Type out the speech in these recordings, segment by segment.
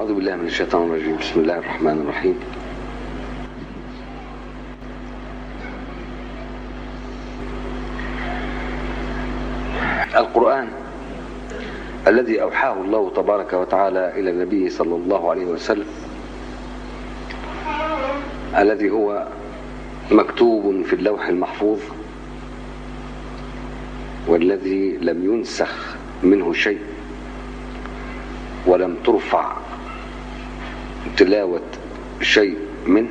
أعوذ بالله من الشيطان الرجيم بسم الله الرحمن الرحيم القرآن الذي أوحاه الله تبارك وتعالى إلى النبي صلى الله عليه وسلم الذي هو مكتوب في اللوح المحفوظ والذي لم ينسخ منه شيء ولم ترفع تلاوة شيء منه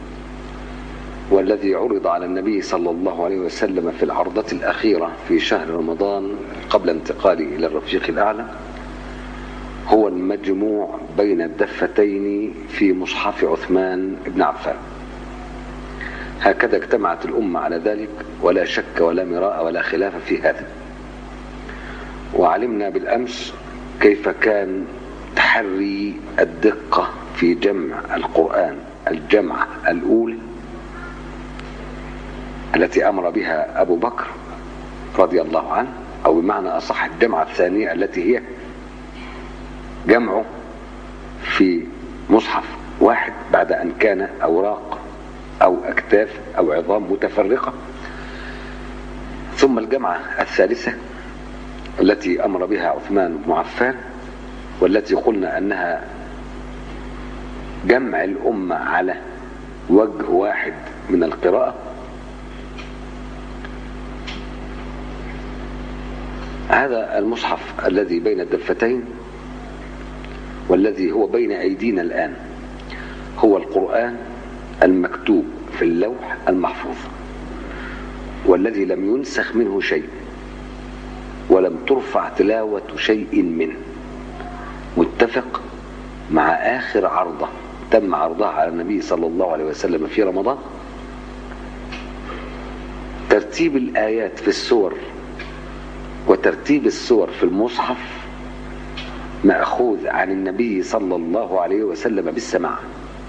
والذي عرض على النبي صلى الله عليه وسلم في العرضة الأخيرة في شهر رمضان قبل انتقاله إلى الرفيق الأعلى هو المجموع بين الدفتين في مصحف عثمان بن عفان هكذا اجتمعت الأمة على ذلك ولا شك ولا مراء ولا خلاف في هذا وعلمنا بالأمس كيف كان تحري الدقة في جمع القرآن الجمعة الأولى التي أمر بها أبو بكر رضي الله عنه أو بمعنى أصح الجمعة الثانية التي هي جمعه في مصحف واحد بعد أن كان أوراق أو أكتاف أو عظام متفرقة ثم الجمعة الثالثة التي أمر بها عثمان بن عفان والتي قلنا أنها جمع الأمة على وجه واحد من القراءة هذا المصحف الذي بين الدفتين والذي هو بين أيدينا الآن هو القرآن المكتوب في اللوح المحفوظ والذي لم ينسخ منه شيء ولم ترفع تلاوة شيء منه متفق مع آخر عرضة تم عرضها على النبي صلى الله عليه وسلم في رمضان ترتيب الآيات في السور وترتيب السور في المصحف مأخوذ عن النبي صلى الله عليه وسلم بالسماع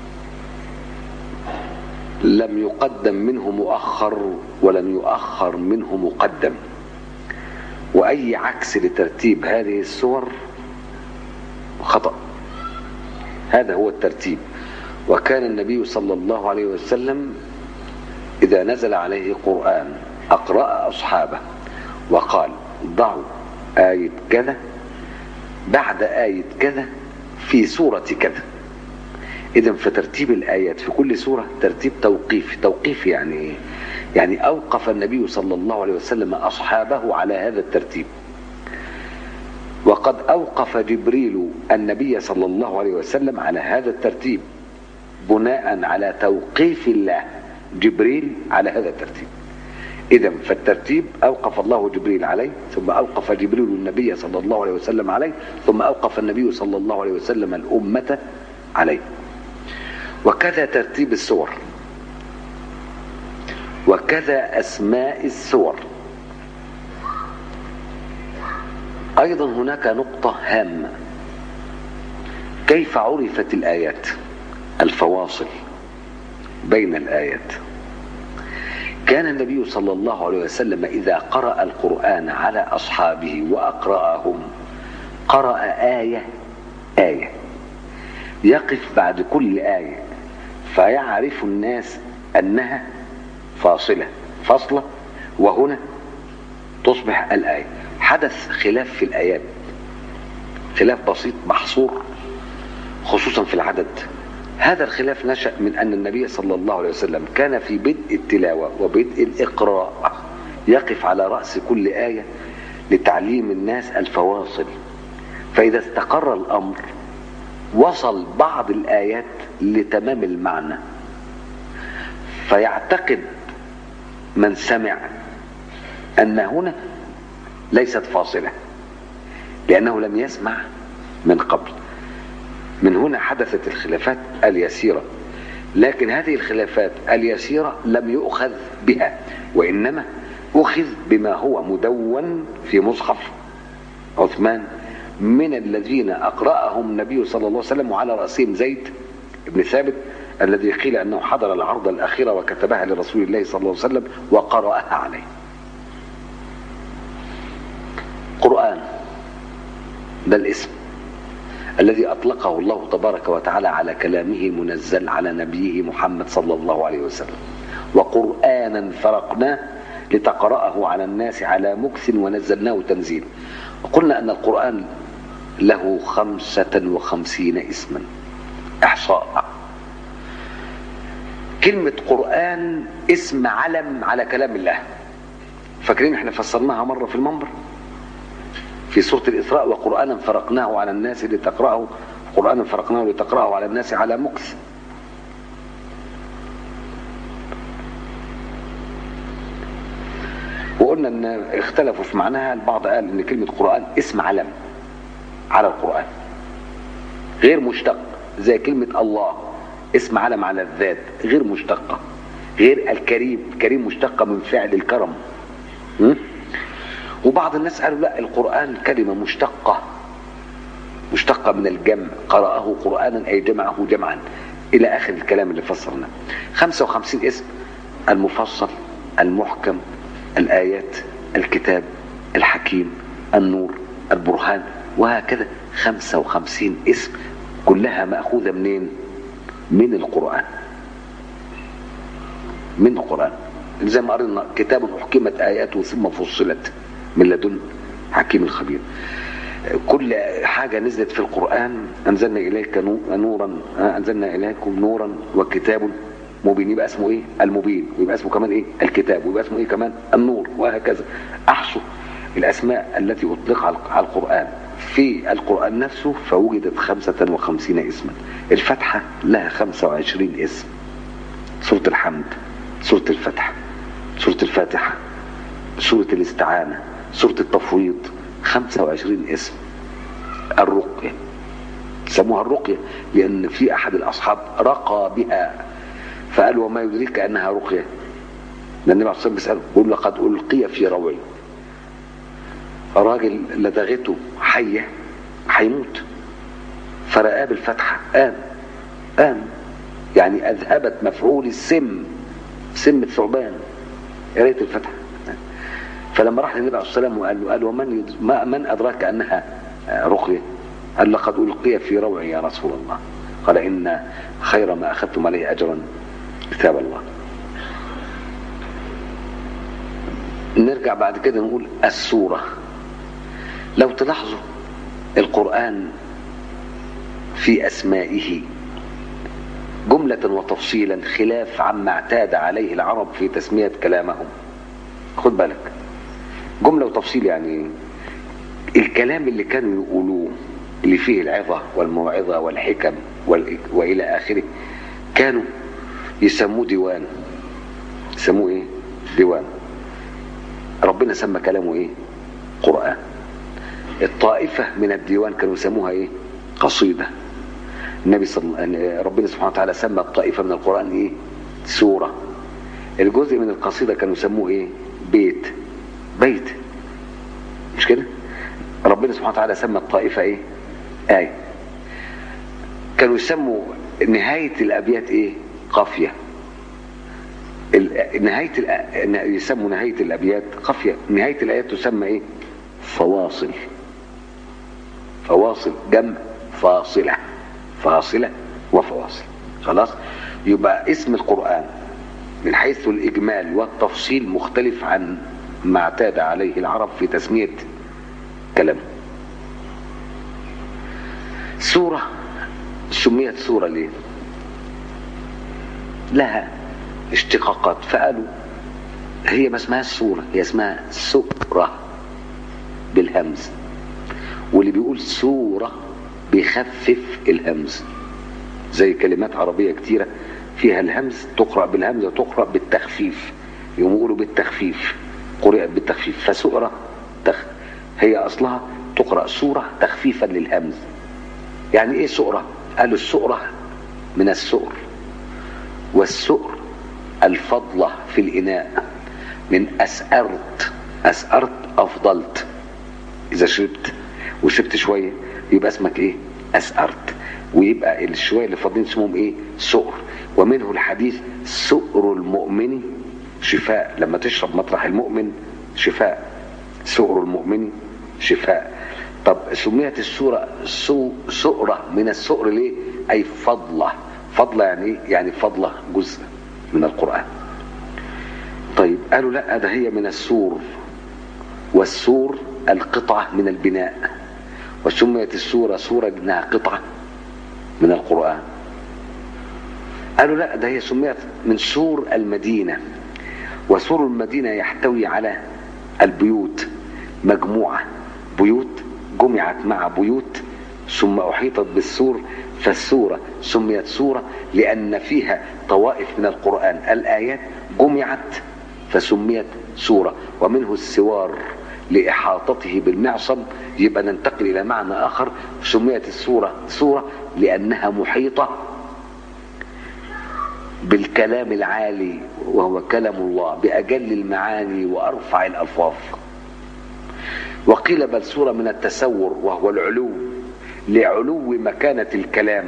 لم يقدم منه مؤخر ولم يؤخر منه مقدم وأي عكس لترتيب هذه السور خطأ هذا هو الترتيب وكان النبي صلى الله عليه وسلم إذا نزل عليه قرآن أقرأ أصحابه وقال ضعوا آية كذا بعد آية كذا في سورة كذا إذا فترتيب الآيات في كل سورة ترتيب توقيفي توقيف يعني إيه؟ يعني أوقف النبي صلى الله عليه وسلم أصحابه على هذا الترتيب وقد أوقف جبريل النبي صلى الله عليه وسلم على هذا الترتيب بناء على توقيف الله جبريل على هذا الترتيب إذا فالترتيب أوقف الله جبريل عليه ثم أوقف جبريل النبي صلى الله عليه وسلم عليه ثم أوقف النبي صلى الله عليه وسلم الأمة عليه وكذا ترتيب السور وكذا أسماء السور أيضا هناك نقطة هامة كيف عرفت الآيات الفواصل بين الآيات كان النبي صلى الله عليه وسلم إذا قرأ القرآن على أصحابه وأقرأهم قرأ آية آية يقف بعد كل آية فيعرف الناس أنها فاصلة فاصلة وهنا تصبح الآية حدث خلاف في الآيات خلاف بسيط محصور خصوصا في العدد هذا الخلاف نشأ من أن النبي صلى الله عليه وسلم كان في بدء التلاوة وبدء الإقراء يقف على رأس كل آية لتعليم الناس الفواصل فإذا استقر الأمر وصل بعض الآيات لتمام المعنى فيعتقد من سمع أن هنا ليست فاصلة لأنه لم يسمع من قبل من هنا حدثت الخلافات اليسيرة لكن هذه الخلافات اليسيرة لم يؤخذ بها وإنما أخذ بما هو مدون في مصحف عثمان من الذين أقرأهم النبي صلى الله عليه وسلم وعلى رأسهم زيد بن ثابت الذي قيل أنه حضر العرض الأخيرة وكتبها لرسول الله صلى الله عليه وسلم وقرأها عليه قرآن ده الاسم الذي أطلقه الله تبارك وتعالى على كلامه المنزل على نبيه محمد صلى الله عليه وسلم وقرآنا فرقناه لتقرأه على الناس على مكث ونزلناه تنزيلا وقلنا أن القرآن له خمسة وخمسين اسما إحصاء كلمة قرآن اسم علم على كلام الله فاكرين احنا فسرناها مرة في المنبر في سورة الإسراء وقرآنا فرقناه على الناس لتقرأه قرآنا فرقناه لتقرأه على الناس على مكث وقلنا ان اختلفوا في معناها البعض قال ان كلمة قرآن اسم علم على القرآن غير مشتق زي كلمة الله اسم علم على الذات غير مشتقة غير الكريم كريم مشتقة من فعل الكرم م? وبعض الناس قالوا لا القرآن كلمة مشتقة مشتقة من الجمع قرأه قرآنا أي جمعه جمعا إلى آخر الكلام اللي فسرناه 55 اسم المفصل المحكم الآيات الكتاب الحكيم النور البرهان وهكذا 55 اسم كلها مأخوذة منين من القرآن من القرآن زي ما قرينا كتاب أحكمت آياته ثم فصلت من لدن حكيم الخبير كل حاجة نزلت في القرآن أنزلنا إليك نورا أنزلنا إليكم نورا وكتاب مبين يبقى اسمه إيه المبين ويبقى اسمه كمان إيه الكتاب ويبقى اسمه إيه كمان النور وهكذا أحصوا الأسماء التي أطلق على القرآن في القرآن نفسه فوجدت خمسة وخمسين اسما الفتحة لها خمسة وعشرين اسم سورة الحمد سورة الفتح سورة الفاتحة سورة الاستعانة سورة التفويض 25 اسم الرقية سموها الرقية لأن في أحد الأصحاب رقى بها فقال وما يدريك أنها رقية لأن النبي عليه الصلاة والسلام بيقول لقد ألقي في روعي راجل لدغته حية هيموت فرآه بالفتحة قام قام يعني أذهبت مفعول السم سم الثعبان قريت الفتحة فلما راح للنبي عليه الصلاه والسلام وقال له قال ومن يد... ما من ادراك انها رقيه؟ قال لقد القي في روعي يا رسول الله قال ان خير ما اخذتم عليه اجرا كتاب الله. نرجع بعد كده نقول السوره لو تلاحظوا القران في اسمائه جمله وتفصيلا خلاف عما اعتاد عليه العرب في تسميه كلامهم خد بالك جملة وتفصيل يعني الكلام اللي كانوا يقولوه اللي فيه العظة والموعظة والحكم وإلى آخره كانوا يسموه ديوان يسموه إيه؟ ديوان ربنا سمى كلامه إيه؟ قرآن الطائفة من الديوان كانوا يسموها إيه؟ قصيدة النبي صلى ربنا سبحانه وتعالى سمى الطائفة من القرآن إيه؟ سورة الجزء من القصيدة كانوا يسموه إيه؟ بيت بيت مش كده ربنا سبحانه وتعالى سمى الطائفة ايه آية كانوا يسموا نهاية الأبيات ايه قافية نهاية الأ... يسموا نهاية الأبيات قافية نهاية الآيات تسمى ايه فواصل فواصل جمع فاصلة فاصلة وفواصل خلاص يبقى اسم القرآن من حيث الإجمال والتفصيل مختلف عن ما اعتاد عليه العرب في تسمية كلامه سورة سميت سورة ليه لها اشتقاقات فقالوا هي ما اسمها سورة هي اسمها سورة بالهمز واللي بيقول سورة بيخفف الهمز زي كلمات عربية كتيرة فيها الهمز تقرأ بالهمز وتقرأ بالتخفيف يقوم يقولوا بالتخفيف قرئت بالتخفيف فسؤرة تخ... هي أصلها تقرأ سورة تخفيفا للهمز يعني إيه سؤرة قالوا السؤرة من السؤر والسؤر الفضلة في الإناء من أسأرت أسأرت أفضلت إذا شربت وسبت شوية يبقى اسمك إيه أسأرت ويبقى الشوية اللي فاضلين اسمهم إيه سؤر ومنه الحديث سؤر المؤمن شفاء لما تشرب مطرح المؤمن شفاء سؤر المؤمن شفاء طب سميت السورة سو سؤرة من السؤر ليه أي فضلة فضلة يعني يعني فضلة جزء من القرآن طيب قالوا لا ده هي من السور والسور القطعة من البناء وسميت السورة سورة انها قطعة من القرآن قالوا لا ده هي سميت من سور المدينة وسور المدينة يحتوي على البيوت مجموعة بيوت جمعت مع بيوت ثم أحيطت بالسور فالسورة سميت سورة لأن فيها طوائف من القرآن الآيات جمعت فسميت سورة ومنه السوار لإحاطته بالمعصم يبقى ننتقل إلى معنى آخر سميت السورة سورة لأنها محيطة بالكلام العالي وهو كلام الله بأجل المعاني وأرفع الألفاظ وقيل بل سورة من التسور وهو العلو لعلو مكانة الكلام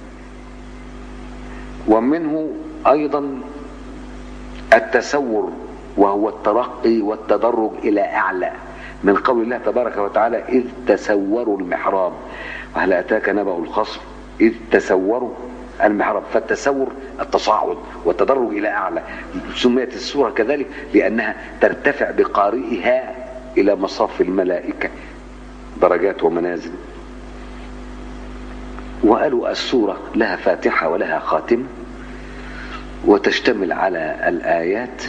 ومنه أيضا التسور وهو الترقي والتدرج إلى أعلى من قول الله تبارك وتعالى إذ تسوروا المحراب وهل أتاك نبأ الخصم إذ تسوروا المحراب فالتسور التصاعد والتدرج إلى أعلى سميت السورة كذلك لأنها ترتفع بقارئها إلى مصاف الملائكة درجات ومنازل وقالوا السورة لها فاتحة ولها خاتمة وتشتمل على الآيات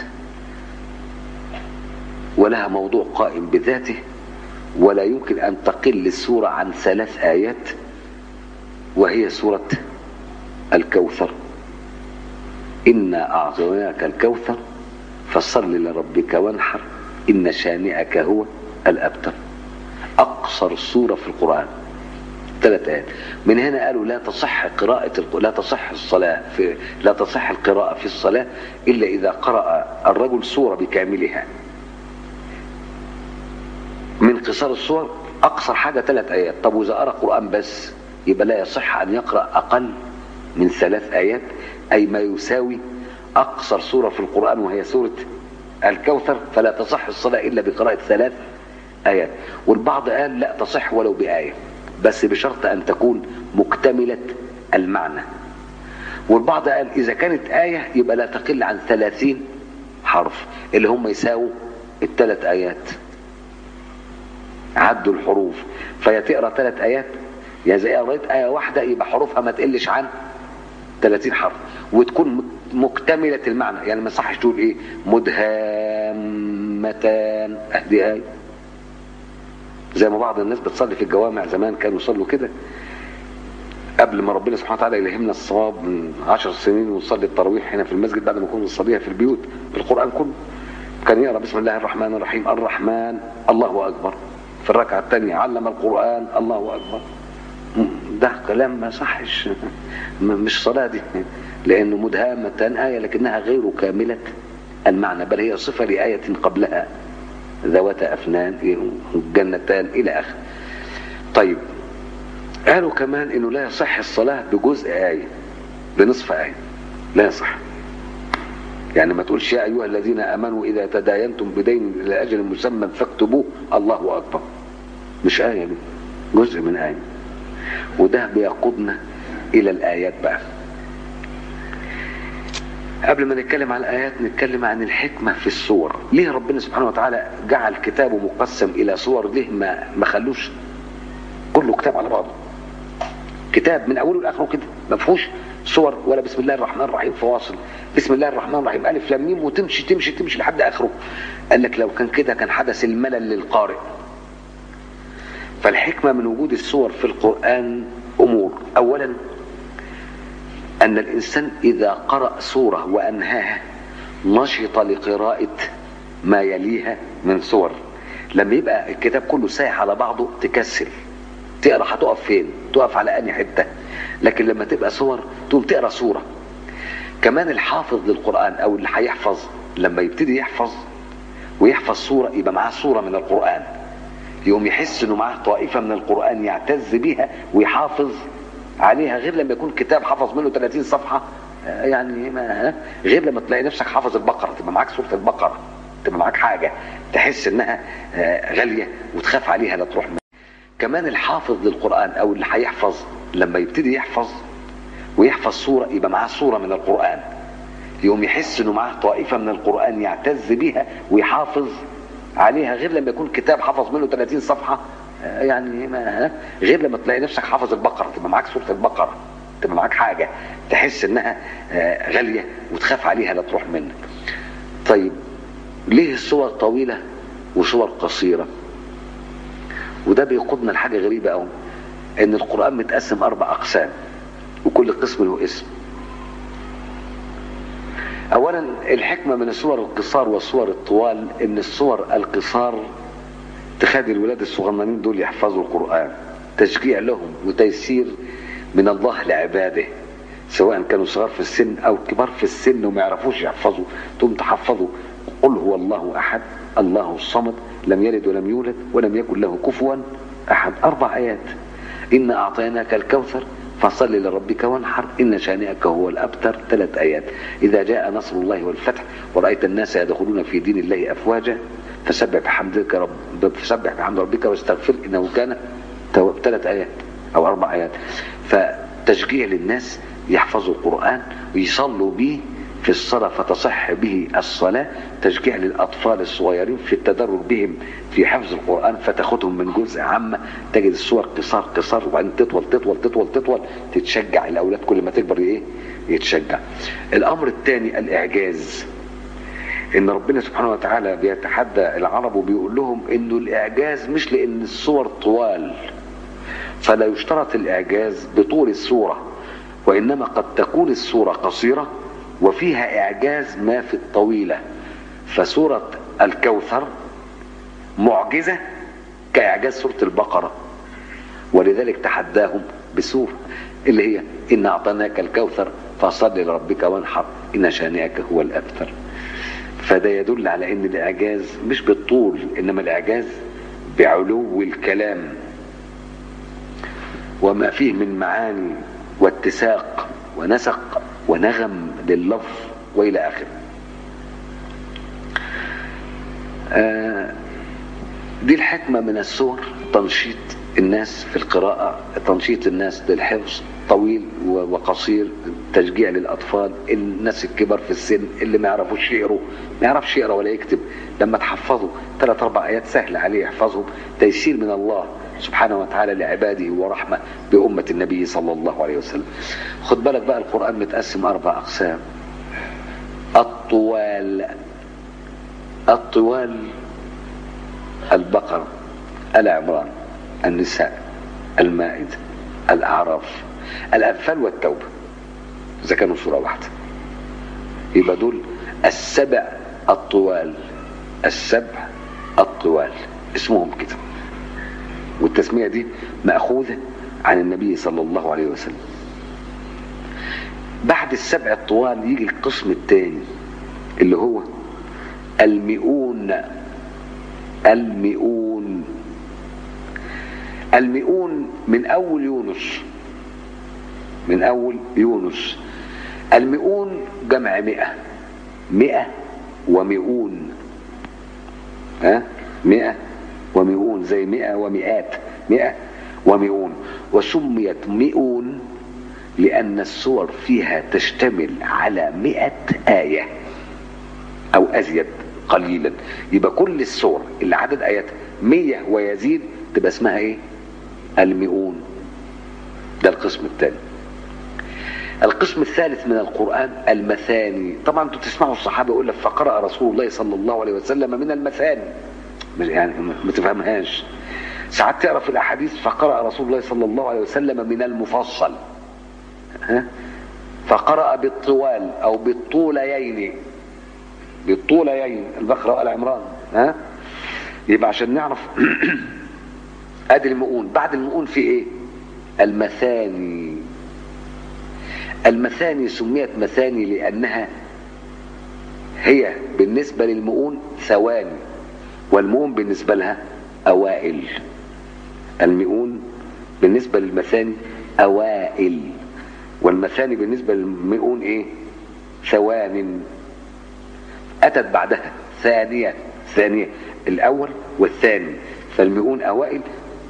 ولها موضوع قائم بذاته ولا يمكن أن تقل السورة عن ثلاث آيات وهي سورة الكوثر إنا أعطيناك الكوثر فصل لربك وانحر إن شانئك هو الأبتر أقصر سورة في القرآن ثلاث آيات من هنا قالوا لا تصح قراءة لا تصح الصلاة في لا تصح القراءة في الصلاة إلا إذا قرأ الرجل سورة بكاملها من قصار السور أقصر حاجة ثلاث آيات طب وإذا قرأ قرآن بس يبقى لا يصح أن يقرأ أقل من ثلاث آيات أي ما يساوي أقصر سورة في القرآن وهي سورة الكوثر فلا تصح الصلاة إلا بقراءة ثلاث آيات والبعض قال لا تصح ولو بآية بس بشرط أن تكون مكتملة المعنى والبعض قال إذا كانت آية يبقى لا تقل عن ثلاثين حرف اللي هم يساووا الثلاث آيات عدوا الحروف فيا تقرا ثلاث آيات يا زي قريت آية واحدة يبقى حروفها ما تقلش عن 30 حرف وتكون مكتملة المعنى يعني ما يصحش تقول ايه مدهامتان اهدي آية زي ما بعض الناس بتصلي في الجوامع زمان كانوا يصلوا كده قبل ما ربنا سبحانه وتعالى يلهمنا الصواب من عشر سنين ونصلي التراويح هنا في المسجد بعد ما كنا نصليها في البيوت بالقرآن كله كان يقرا بسم الله الرحمن الرحيم الرحمن الله أكبر في الركعة الثانية علم القرآن الله أكبر ده كلام ما صحش مش صلاة دي لأنه مدهامة آية لكنها غير كاملة المعنى بل هي صفة لآية قبلها ذوات أفنان جنتان إلى آخر طيب قالوا كمان انه لا يصح الصلاة بجزء آية بنصف آية لا يصح يعني ما تقولش يا أيها الذين آمنوا إذا تداينتم بدين إلى أجل مسمى فاكتبوه الله أكبر مش آية دي جزء من آية وده بيقودنا إلى الآيات بقى قبل ما نتكلم عن الآيات نتكلم عن الحكمة في الصور ليه ربنا سبحانه وتعالى جعل كتابه مقسم إلى صور ليه ما ما خلوش كله كتاب على بعضه كتاب من اوله لاخره كده ما فيهوش صور ولا بسم الله الرحمن الرحيم فواصل بسم الله الرحمن الرحيم الف لام ميم وتمشي تمشي تمشي لحد اخره قال لك لو كان كده كان حدث الملل للقارئ فالحكمه من وجود الصور في القران امور اولا ان الانسان اذا قرا سوره وانهاها نشط لقراءه ما يليها من صور لما يبقى الكتاب كله سايح على بعضه تكسل تقرا هتقف فين تقف على انهي حته لكن لما تبقى صور تقوم تقرا صوره كمان الحافظ للقران او اللي هيحفظ لما يبتدي يحفظ ويحفظ صوره يبقى معاه صوره من القران يقوم يحس انه معاه طائفه من القران يعتز بيها ويحافظ عليها غير لما يكون كتاب حفظ منه 30 صفحه يعني ما غير لما تلاقي نفسك حافظ البقره تبقى معاك سوره البقره تبقى معاك حاجه تحس انها غاليه وتخاف عليها لا تروح كمان الحافظ للقرآن أو اللي هيحفظ لما يبتدي يحفظ ويحفظ سورة يبقى معاه سورة من القرآن يقوم يحس انه معاه طائفة من القرآن يعتز بها ويحافظ عليها غير لما يكون كتاب حفظ منه 30 صفحة آه، يعني ما غير لما تلاقي نفسك حافظ البقرة تبقى معاك سورة البقرة تبقى معاك حاجة تحس انها آه، غالية وتخاف عليها لا تروح منك طيب ليه الصور طويلة وصور قصيرة وده بيقودنا لحاجة غريبة قوي ان القرآن متقسم اربع اقسام وكل قسم له اسم اولا الحكمة من الصور القصار والصور الطوال ان الصور القصار تخلي الولاد الصغننين دول يحفظوا القرآن تشجيع لهم وتيسير من الله لعباده سواء كانوا صغار في السن او كبار في السن وما يعرفوش يحفظوا تقوم تحفظوا قل هو الله احد الله الصمد لم يلد ولم يولد ولم يكن له كفوا احد اربع ايات انا اعطيناك الكوثر فصل لربك وانحر ان شانئك هو الابتر ثلاث ايات اذا جاء نصر الله والفتح ورايت الناس يدخلون في دين الله افواجا فسبح بحمدك رب فسبح بحمد ربك واستغفر انه كان ثلاث ايات او اربع ايات فتشجيع للناس يحفظوا القران ويصلوا به في الصلاة فتصح به الصلاة تشجيع للأطفال الصغيرين في التدرج بهم في حفظ القرآن فتاخدهم من جزء عامة تجد الصور قصار قصار وبعدين تطول تطول تطول تطول تتشجع الأولاد كل ما تكبر إيه يتشجع الأمر الثاني الإعجاز إن ربنا سبحانه وتعالى بيتحدى العرب وبيقول لهم إنه الإعجاز مش لأن الصور طوال فلا يشترط الإعجاز بطول الصورة وإنما قد تكون الصورة قصيرة وفيها إعجاز ما في الطويلة فسورة الكوثر معجزة كإعجاز سورة البقرة ولذلك تحداهم بسورة اللي هي إن أعطيناك الكوثر فصل لربك وانحر إن شانئك هو الأبتر فده يدل على إن الإعجاز مش بالطول إنما الإعجاز بعلو الكلام وما فيه من معاني واتساق ونسق ونغم لللفظ والى اخره آه دي الحكمة من السور تنشيط الناس في القراءة تنشيط الناس للحفظ طويل وقصير تشجيع للأطفال الناس الكبار في السن اللي ما يعرفوش يقروا ما يعرفش يقرا ولا يكتب لما تحفظوا ثلاث أربع آيات سهل عليه يحفظهم تيسير من الله سبحانه وتعالى لعباده ورحمة بأمة النبي صلى الله عليه وسلم خد بالك بقى القرآن متقسم أربع أقسام الطوال الطوال البقرة العمران النساء المائدة الأعراف الأنفال والتوبة إذا كانوا سورة واحدة يبقى دول السبع الطوال السبع الطوال اسمهم كده والتسمية دي مأخوذة عن النبي صلى الله عليه وسلم بعد السبع الطوال يجي القسم الثاني اللي هو المئون المئون المئون من أول يونس من أول يونس المئون جمع مئة مئة ومئون ها مئة ومئون زي مئة ومئات مئة ومئون وسميت مئون لأن السور فيها تشتمل على مئة آية أو أزيد قليلا يبقى كل السور اللي عدد آياتها مية ويزيد تبقى اسمها ايه المئون ده القسم الثاني القسم الثالث من القرآن المثاني طبعا انتوا تسمعوا الصحابة يقول لك فقرأ رسول الله صلى الله عليه وسلم من المثاني يعني ما تفهمهاش ساعات تقرا في الاحاديث فقرأ رسول الله صلى الله عليه وسلم من المفصل ها فقرأ بالطوال او بالطوليين بالطوليين البقرة وآل عمران ها يبقى عشان نعرف ادي المؤون بعد المؤون في ايه المثاني المثاني سميت مثاني لانها هي بالنسبة للمؤون ثواني والمؤون بالنسبة لها اوائل المئون بالنسبة للمثاني اوائل والمثاني بالنسبة للمئون ايه ثوان اتت بعدها ثانية ثانية الاول والثاني فالمئون اوائل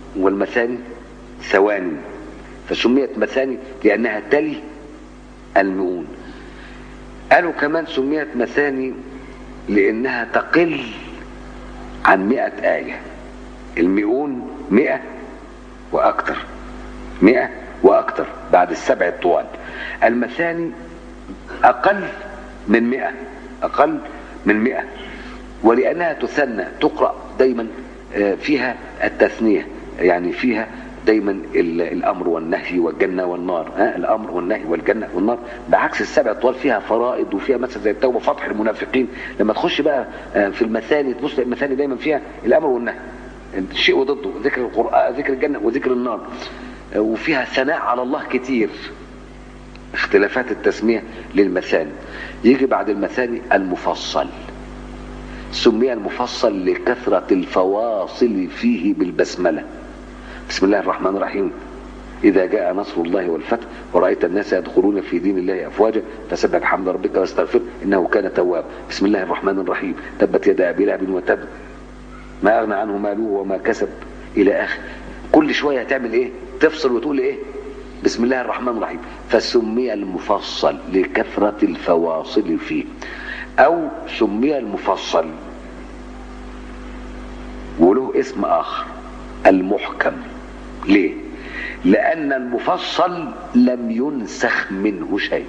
والمثاني ثواني فسميت مثاني لأنها تلي المئون قالوا كمان سميت مثاني لأنها تقل عن مئة آية المئون مئة وأكثر مئة وأكثر بعد السبع الطوال المثاني أقل من مئة أقل من مئة ولأنها تثنى تقرأ دايما فيها التثنية يعني فيها دايما الامر والنهي والجنه والنار ها الامر والنهي والجنه والنار بعكس السبع طوال فيها فرائض وفيها مثلا زي التوبه فتح المنافقين لما تخش بقى في المثاني تبص المثاني دايما فيها الامر والنهي الشيء وضده ذكر القران ذكر الجنه وذكر النار وفيها ثناء على الله كتير اختلافات التسميه للمثاني يجي بعد المثاني المفصل سمي المفصل لكثره الفواصل فيه بالبسمله بسم الله الرحمن الرحيم إذا جاء نصر الله والفتح ورأيت الناس يدخلون في دين الله أفواجا فسبح بحمد ربك واستغفر إنه كان تواب بسم الله الرحمن الرحيم تبت يدا أبي لهب وتب ما أغنى عنه ماله وما كسب إلى آخر كل شوية هتعمل إيه تفصل وتقول إيه بسم الله الرحمن الرحيم فسمي المفصل لكثرة الفواصل فيه أو سمي المفصل وله اسم آخر المحكم ليه لان المفصل لم ينسخ منه شيء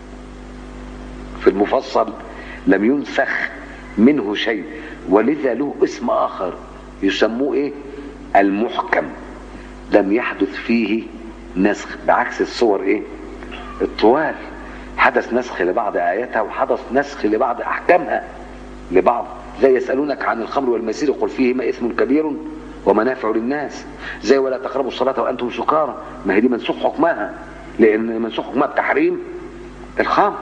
في المفصل لم ينسخ منه شيء ولذا له اسم اخر يسموه ايه المحكم لم يحدث فيه نسخ بعكس الصور ايه الطوال حدث نسخ لبعض اياتها وحدث نسخ لبعض احكامها لبعض زي يسالونك عن الخمر والميسير قل فيهما اثم كبير ومنافع للناس زي ولا تقربوا الصلاة وأنتم سكارى ما هي دي منسوخ حكمها لأن منسوخ حكمها بتحريم الخمر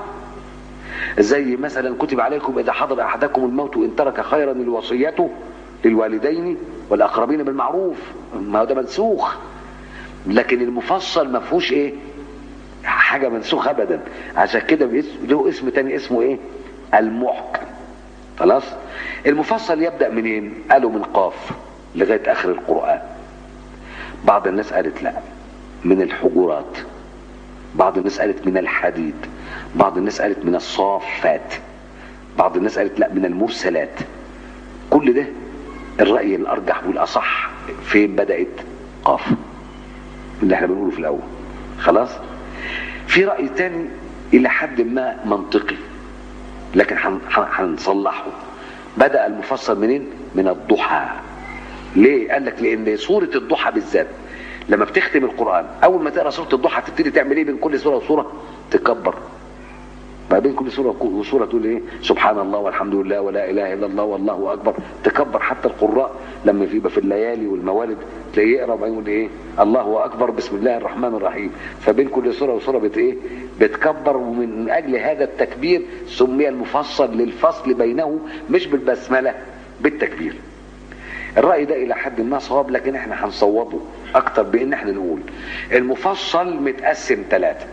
زي مثلا كتب عليكم إذا حضر أحدكم الموت إن ترك خيرا الوصية للوالدين والأقربين بالمعروف ما هو ده منسوخ لكن المفصل ما فيهوش إيه حاجة منسوخ أبدا عشان كده له اسم تاني اسمه إيه المحكم خلاص المفصل يبدأ منين قالوا من قاف لغاية آخر القرآن بعض الناس قالت لا من الحجرات بعض الناس قالت من الحديد بعض الناس قالت من الصافات بعض الناس قالت لا من المرسلات كل ده الرأي الأرجح والأصح فين بدأت قاف اللي احنا بنقوله في الأول خلاص في رأي تاني إلى حد ما منطقي لكن هنصلحه بدأ المفصل منين من الضحى ليه قال لك لان سوره الضحى بالذات لما بتختم القران اول ما تقرا سوره الضحى تبتدي تعمل ايه بين كل سوره وسوره تكبر ما بين كل سوره وسوره تقول ايه سبحان الله والحمد لله ولا اله الا الله والله اكبر تكبر حتى القراء لما يبقى في الليالي والموالد تلاقيه يقرا يقول ايه الله اكبر بسم الله الرحمن الرحيم فبين كل سوره وسوره بت ايه بتكبر ومن اجل هذا التكبير سمي المفصل للفصل بينه مش بالبسمله بالتكبير الرأي ده إلى حد ما صواب لكن احنا هنصوبه أكتر بإن احنا نقول المفصل متقسم ثلاثة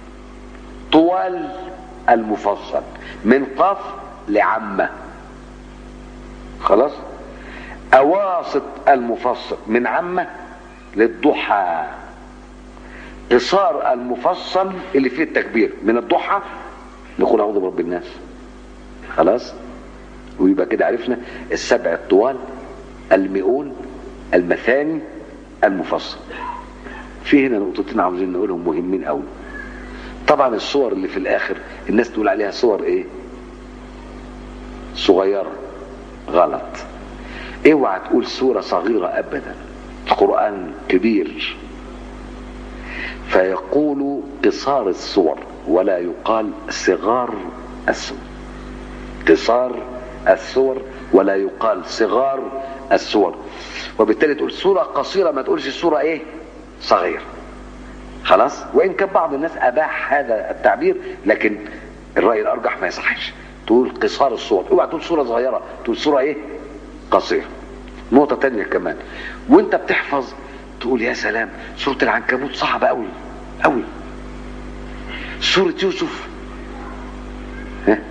طوال المفصل من قاف لعمة خلاص أواسط المفصل من عمة للضحى قصار المفصل اللي فيه التكبير من الضحى نقول أعوذ برب الناس خلاص ويبقى كده عرفنا السبع الطوال المئون المثاني المفصل في هنا نقطتين عاوزين نقولهم مهمين قوي طبعا الصور اللي في الاخر الناس تقول عليها صور ايه صغيرة غلط اوعى تقول سورة صغيرة ابدا القرآن كبير فيقول قصار الصور ولا يقال صغار الصور قصار الصور ولا يقال صغار السور وبالتالي تقول سورة قصيرة ما تقولش سورة ايه صغيرة خلاص وان كان بعض الناس اباح هذا التعبير لكن الرأي الارجح ما يصحش تقول قصار الصور اوعى تقول سورة صغيرة تقول سورة ايه قصيرة نقطة تانية كمان وانت بتحفظ تقول يا سلام سورة العنكبوت صعبة قوي قوي سورة يوسف ها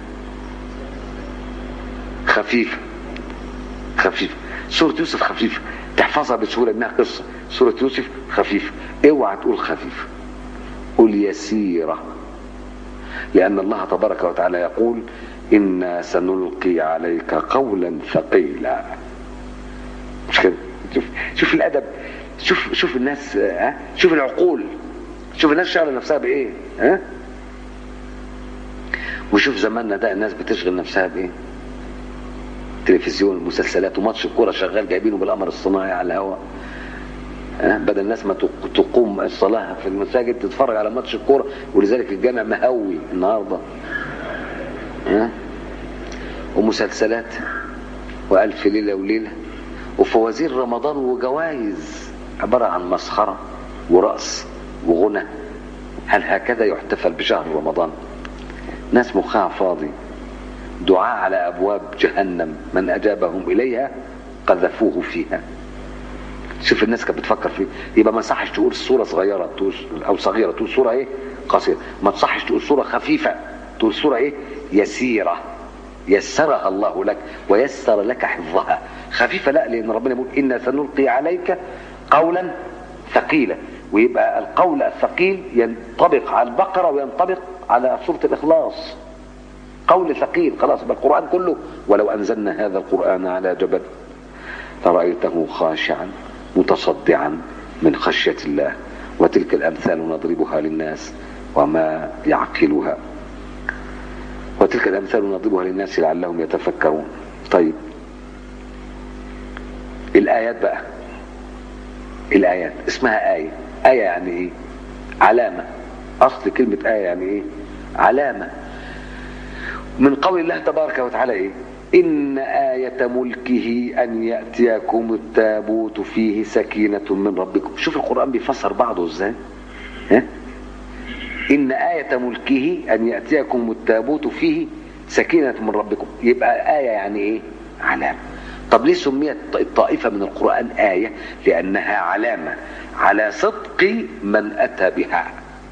خفيفة خفيفة سورة يوسف خفيفة تحفظها بسهولة انها قصة سورة يوسف خفيفة اوعى تقول خفيفة قل يسيرة لأن الله تبارك وتعالى يقول إنا سنلقي عليك قولا ثقيلا مش كده شوف شوف الأدب شوف شوف الناس ها شوف العقول شوف الناس شغله نفسها بايه ها وشوف زماننا ده الناس بتشغل نفسها بايه تلفزيون مسلسلات وماتش الكوره شغال جايبينه بالقمر الصناعي على الهواء أه؟ بدل الناس ما تقوم الصلاه في المساجد تتفرج على ماتش الكوره ولذلك الجامع مهوي النهارده أه؟ ومسلسلات والف ليله وليله وفوازير رمضان وجوائز عباره عن مسخره ورقص وغنى هل هكذا يحتفل بشهر رمضان ناس مخها فاضي دعاء على ابواب جهنم من اجابهم اليها قذفوه فيها شوف الناس كانت بتفكر فيه يبقى ما صحش تقول صوره صغيره تقول او صغيره تقول صوره ايه قصيره ما تصحش تقول صوره خفيفه تقول صوره ايه يسيره يسرها الله لك ويسر لك حفظها خفيفه لا لان ربنا يقول انا سنلقي عليك قولا ثقيلا ويبقى القول الثقيل ينطبق على البقرة وينطبق على سورة الإخلاص قول ثقيل خلاص يبقى القرآن كله ولو أنزلنا هذا القرآن على جبل لرأيته خاشعا متصدعا من خشية الله وتلك الأمثال نضربها للناس وما يعقلها وتلك الأمثال نضربها للناس لعلهم يتفكرون طيب الآيات بقى الآيات اسمها آية آية يعني إيه علامة أصل كلمة آية يعني إيه علامة من قول الله تبارك وتعالى إيه إن آية ملكه أن يأتيكم التابوت فيه سكينة من ربكم شوف القرآن بيفسر بعضه إزاي ها؟ إن آية ملكه أن يأتيكم التابوت فيه سكينة من ربكم يبقى آية يعني إيه علامة طب ليه سميت الطائفة من القرآن آية لأنها علامة على صدق من أتى بها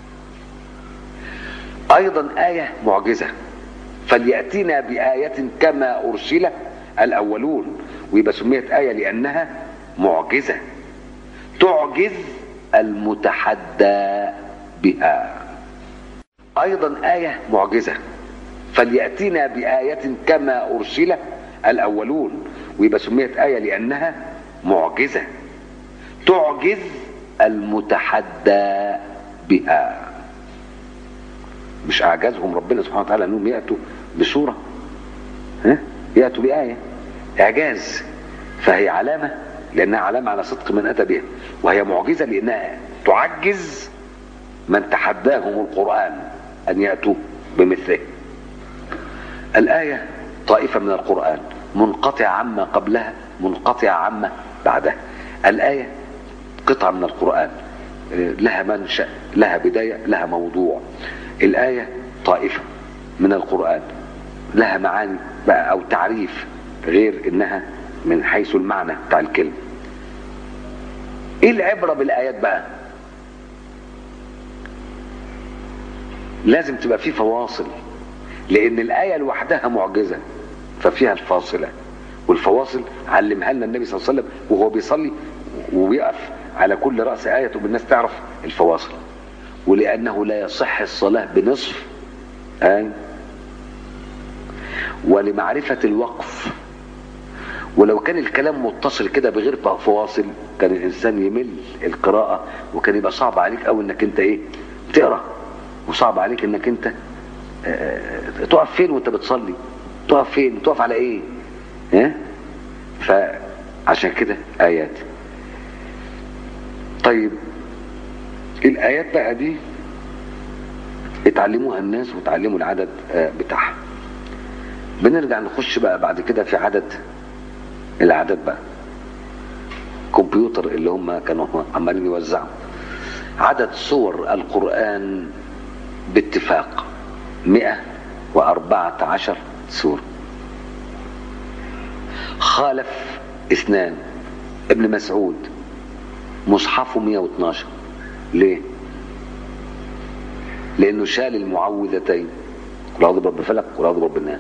أيضا آية معجزة فليأتينا بآية كما أرسل الأولون ويبقى سميت آية لأنها معجزة تعجز المتحدى بها أيضا آية معجزة فليأتينا بآية كما أرسل الأولون ويبقى سميت آية لأنها معجزة تعجز المتحدى بها مش أعجزهم ربنا سبحانه وتعالى أنهم يأتوا بصورة ها؟ يأتوا بآية إعجاز فهي علامة لأنها علامة على صدق من أتى بها وهي معجزة لأنها تعجز من تحداهم القرآن أن يأتوا بمثله الآية طائفة من القرآن منقطعة عما قبلها منقطعة عما بعدها الآية قطعة من القرآن لها منشأ لها بداية لها موضوع الآية طائفة من القرآن لها معاني بقى أو تعريف غير إنها من حيث المعنى بتاع الكلمة إيه العبرة بالآيات بقى لازم تبقى في فواصل لأن الآية لوحدها معجزة ففيها الفاصلة والفواصل علمها لنا النبي صلى الله عليه وسلم وهو بيصلي وبيقف على كل رأس آية بالناس تعرف الفواصل ولأنه لا يصح الصلاة بنصف آية ولمعرفة الوقف ولو كان الكلام متصل كده بغير فواصل كان الإنسان يمل القراءة وكان يبقى صعب عليك أو إنك أنت إيه تقرأ وصعب عليك إنك أنت تقف فين وأنت بتصلي تقف فين تقف على إيه ها فعشان كده آيات طيب الآيات بقى دي اتعلموها الناس وتعلموا العدد بتاعها بنرجع نخش بقى بعد كده في عدد العدد بقى كمبيوتر اللي هم كانوا عمالين يوزعوا عدد صور القرآن باتفاق 114 سورة خالف اثنان ابن مسعود مصحفه 112 ليه لانه شال المعوذتين قل اعوذ برب الفلق قل اعوذ برب الناس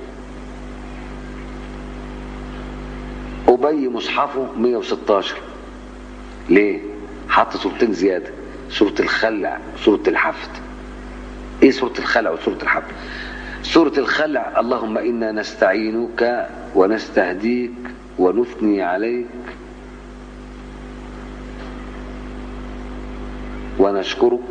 ابي مصحفه 116 ليه حط سورتين زياده سوره الخلع سوره الحفد ايه سوره الخلع وسوره الحفد سوره الخلع اللهم انا نستعينك ونستهديك ونثني عليك ونشكرك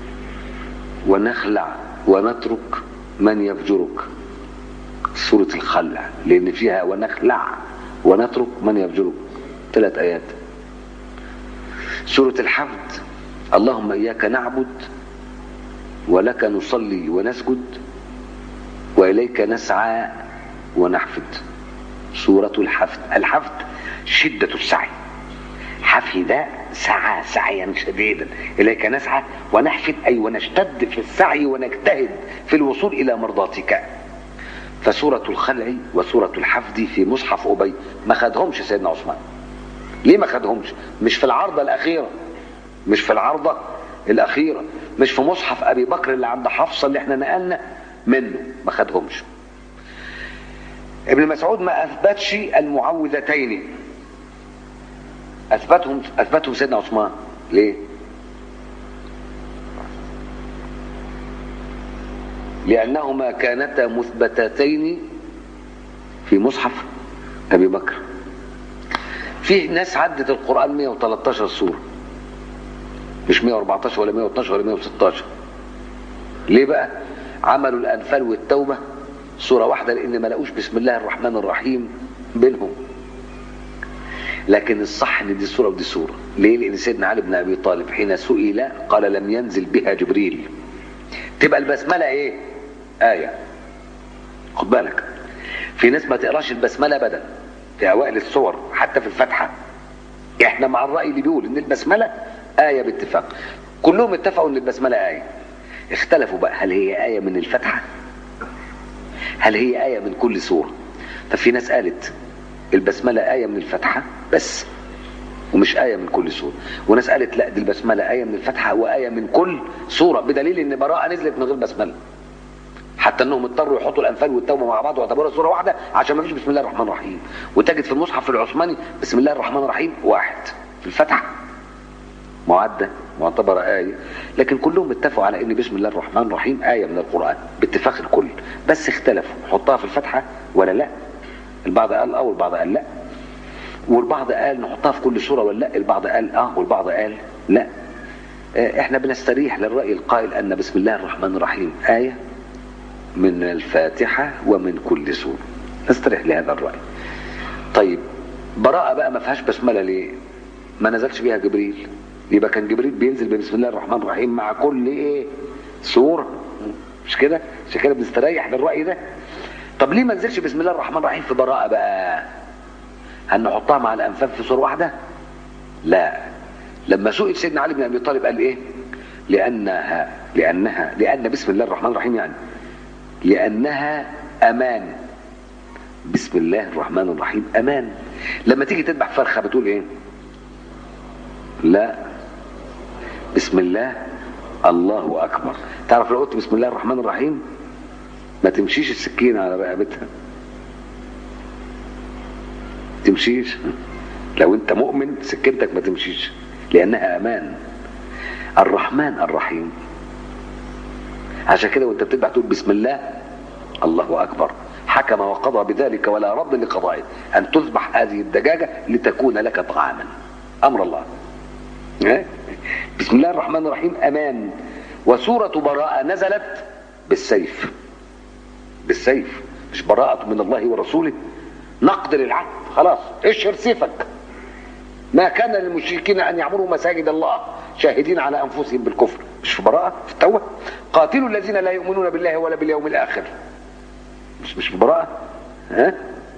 ونخلع ونترك من يفجرك سورة الخلع لأن فيها ونخلع ونترك من يفجرك ثلاث آيات سورة الحفد اللهم إياك نعبد ولك نصلي ونسجد وإليك نسعى ونحفد سورة الحفد الحفد شدة السعي حفي ده سعى سعيا شديدا إليك نسعى ونحفد أي ونشتد في السعي ونجتهد في الوصول إلى مرضاتك فسورة الخلع وسورة الحفد في مصحف أبي ما خدهمش سيدنا عثمان ليه ما خدهمش مش في العرضة الأخيرة مش في العرضة الأخيرة مش في مصحف أبي بكر اللي عند حفصة اللي احنا نقلنا منه ما خدهمش ابن مسعود ما أثبتش المعوذتين أثبتهم أثبتهم سيدنا عثمان ليه؟ لأنهما كانتا مثبتتين في مصحف أبي بكر في ناس عدت القرآن 113 سورة مش 114 ولا 112 ولا 116 ليه بقى عملوا الأنفال والتوبة سورة واحدة لأن ما لقوش بسم الله الرحمن الرحيم بينهم لكن الصح ان دي سوره ودي سوره ليه لان سيدنا علي بن ابي طالب حين سئل قال لم ينزل بها جبريل تبقى البسمله ايه ايه خد بالك في ناس ما تقراش البسمله ابدا في اوائل السور حتى في الفاتحه احنا مع الراي اللي بيقول ان البسمله ايه باتفاق كلهم اتفقوا ان البسمله ايه اختلفوا بقى هل هي ايه من الفاتحه هل هي ايه من كل سوره ففي ناس قالت البسملة آية من الفتحة بس ومش آية من كل سورة وناس قالت لا دي البسملة آية من الفتحة وآية من كل سورة بدليل إن براءة نزلت من غير بسملة حتى انهم اضطروا يحطوا الانفال والتوبه مع بعض واعتبروها سوره واحده عشان ما فيش بسم الله الرحمن الرحيم وتجد في المصحف العثماني بسم الله الرحمن الرحيم واحد في الفتحه معدة معتبرة آية لكن كلهم اتفقوا على ان بسم الله الرحمن الرحيم آية من القرآن باتفاق الكل بس اختلفوا حطها في الفتحة ولا لا البعض قال اه والبعض قال لا والبعض قال نحطها في كل سوره ولا لا البعض قال اه والبعض قال لا احنا بنستريح للراي القائل ان بسم الله الرحمن الرحيم ايه من الفاتحه ومن كل سوره نستريح لهذا الراي طيب براءه بقى ما فيهاش بسمله ليه ما نزلش بيها جبريل يبقى كان جبريل بينزل بسم الله الرحمن الرحيم مع كل ايه سوره مش كده عشان كده بنستريح للراي ده طب ليه ما نزلش بسم الله الرحمن الرحيم في براءة بقى هل نحطها مع الأنفال في سورة واحدة لا لما سئل سيدنا علي بن أبي طالب قال إيه لأنها لأنها لأن بسم الله الرحمن الرحيم يعني لأنها أمان بسم الله الرحمن الرحيم أمان لما تيجي تذبح فرخة بتقول إيه لا بسم الله الله أكبر تعرف لو قلت بسم الله الرحمن الرحيم ما تمشيش السكينة على رقبتها تمشيش لو انت مؤمن سكينتك ما تمشيش لانها امان الرحمن الرحيم عشان كده وانت بتذبح تقول بسم الله الله اكبر حكم وقضى بذلك ولا رد لقضائه ان تذبح هذه الدجاجه لتكون لك طعاما امر الله بسم الله الرحمن الرحيم امان وسوره براءه نزلت بالسيف بالسيف مش براءة من الله ورسوله نقد للعهد خلاص اشهر سيفك ما كان للمشركين ان يعمروا مساجد الله شاهدين على انفسهم بالكفر مش في براءة في التوبة قاتلوا الذين لا يؤمنون بالله ولا باليوم الاخر مش مش في براءة ها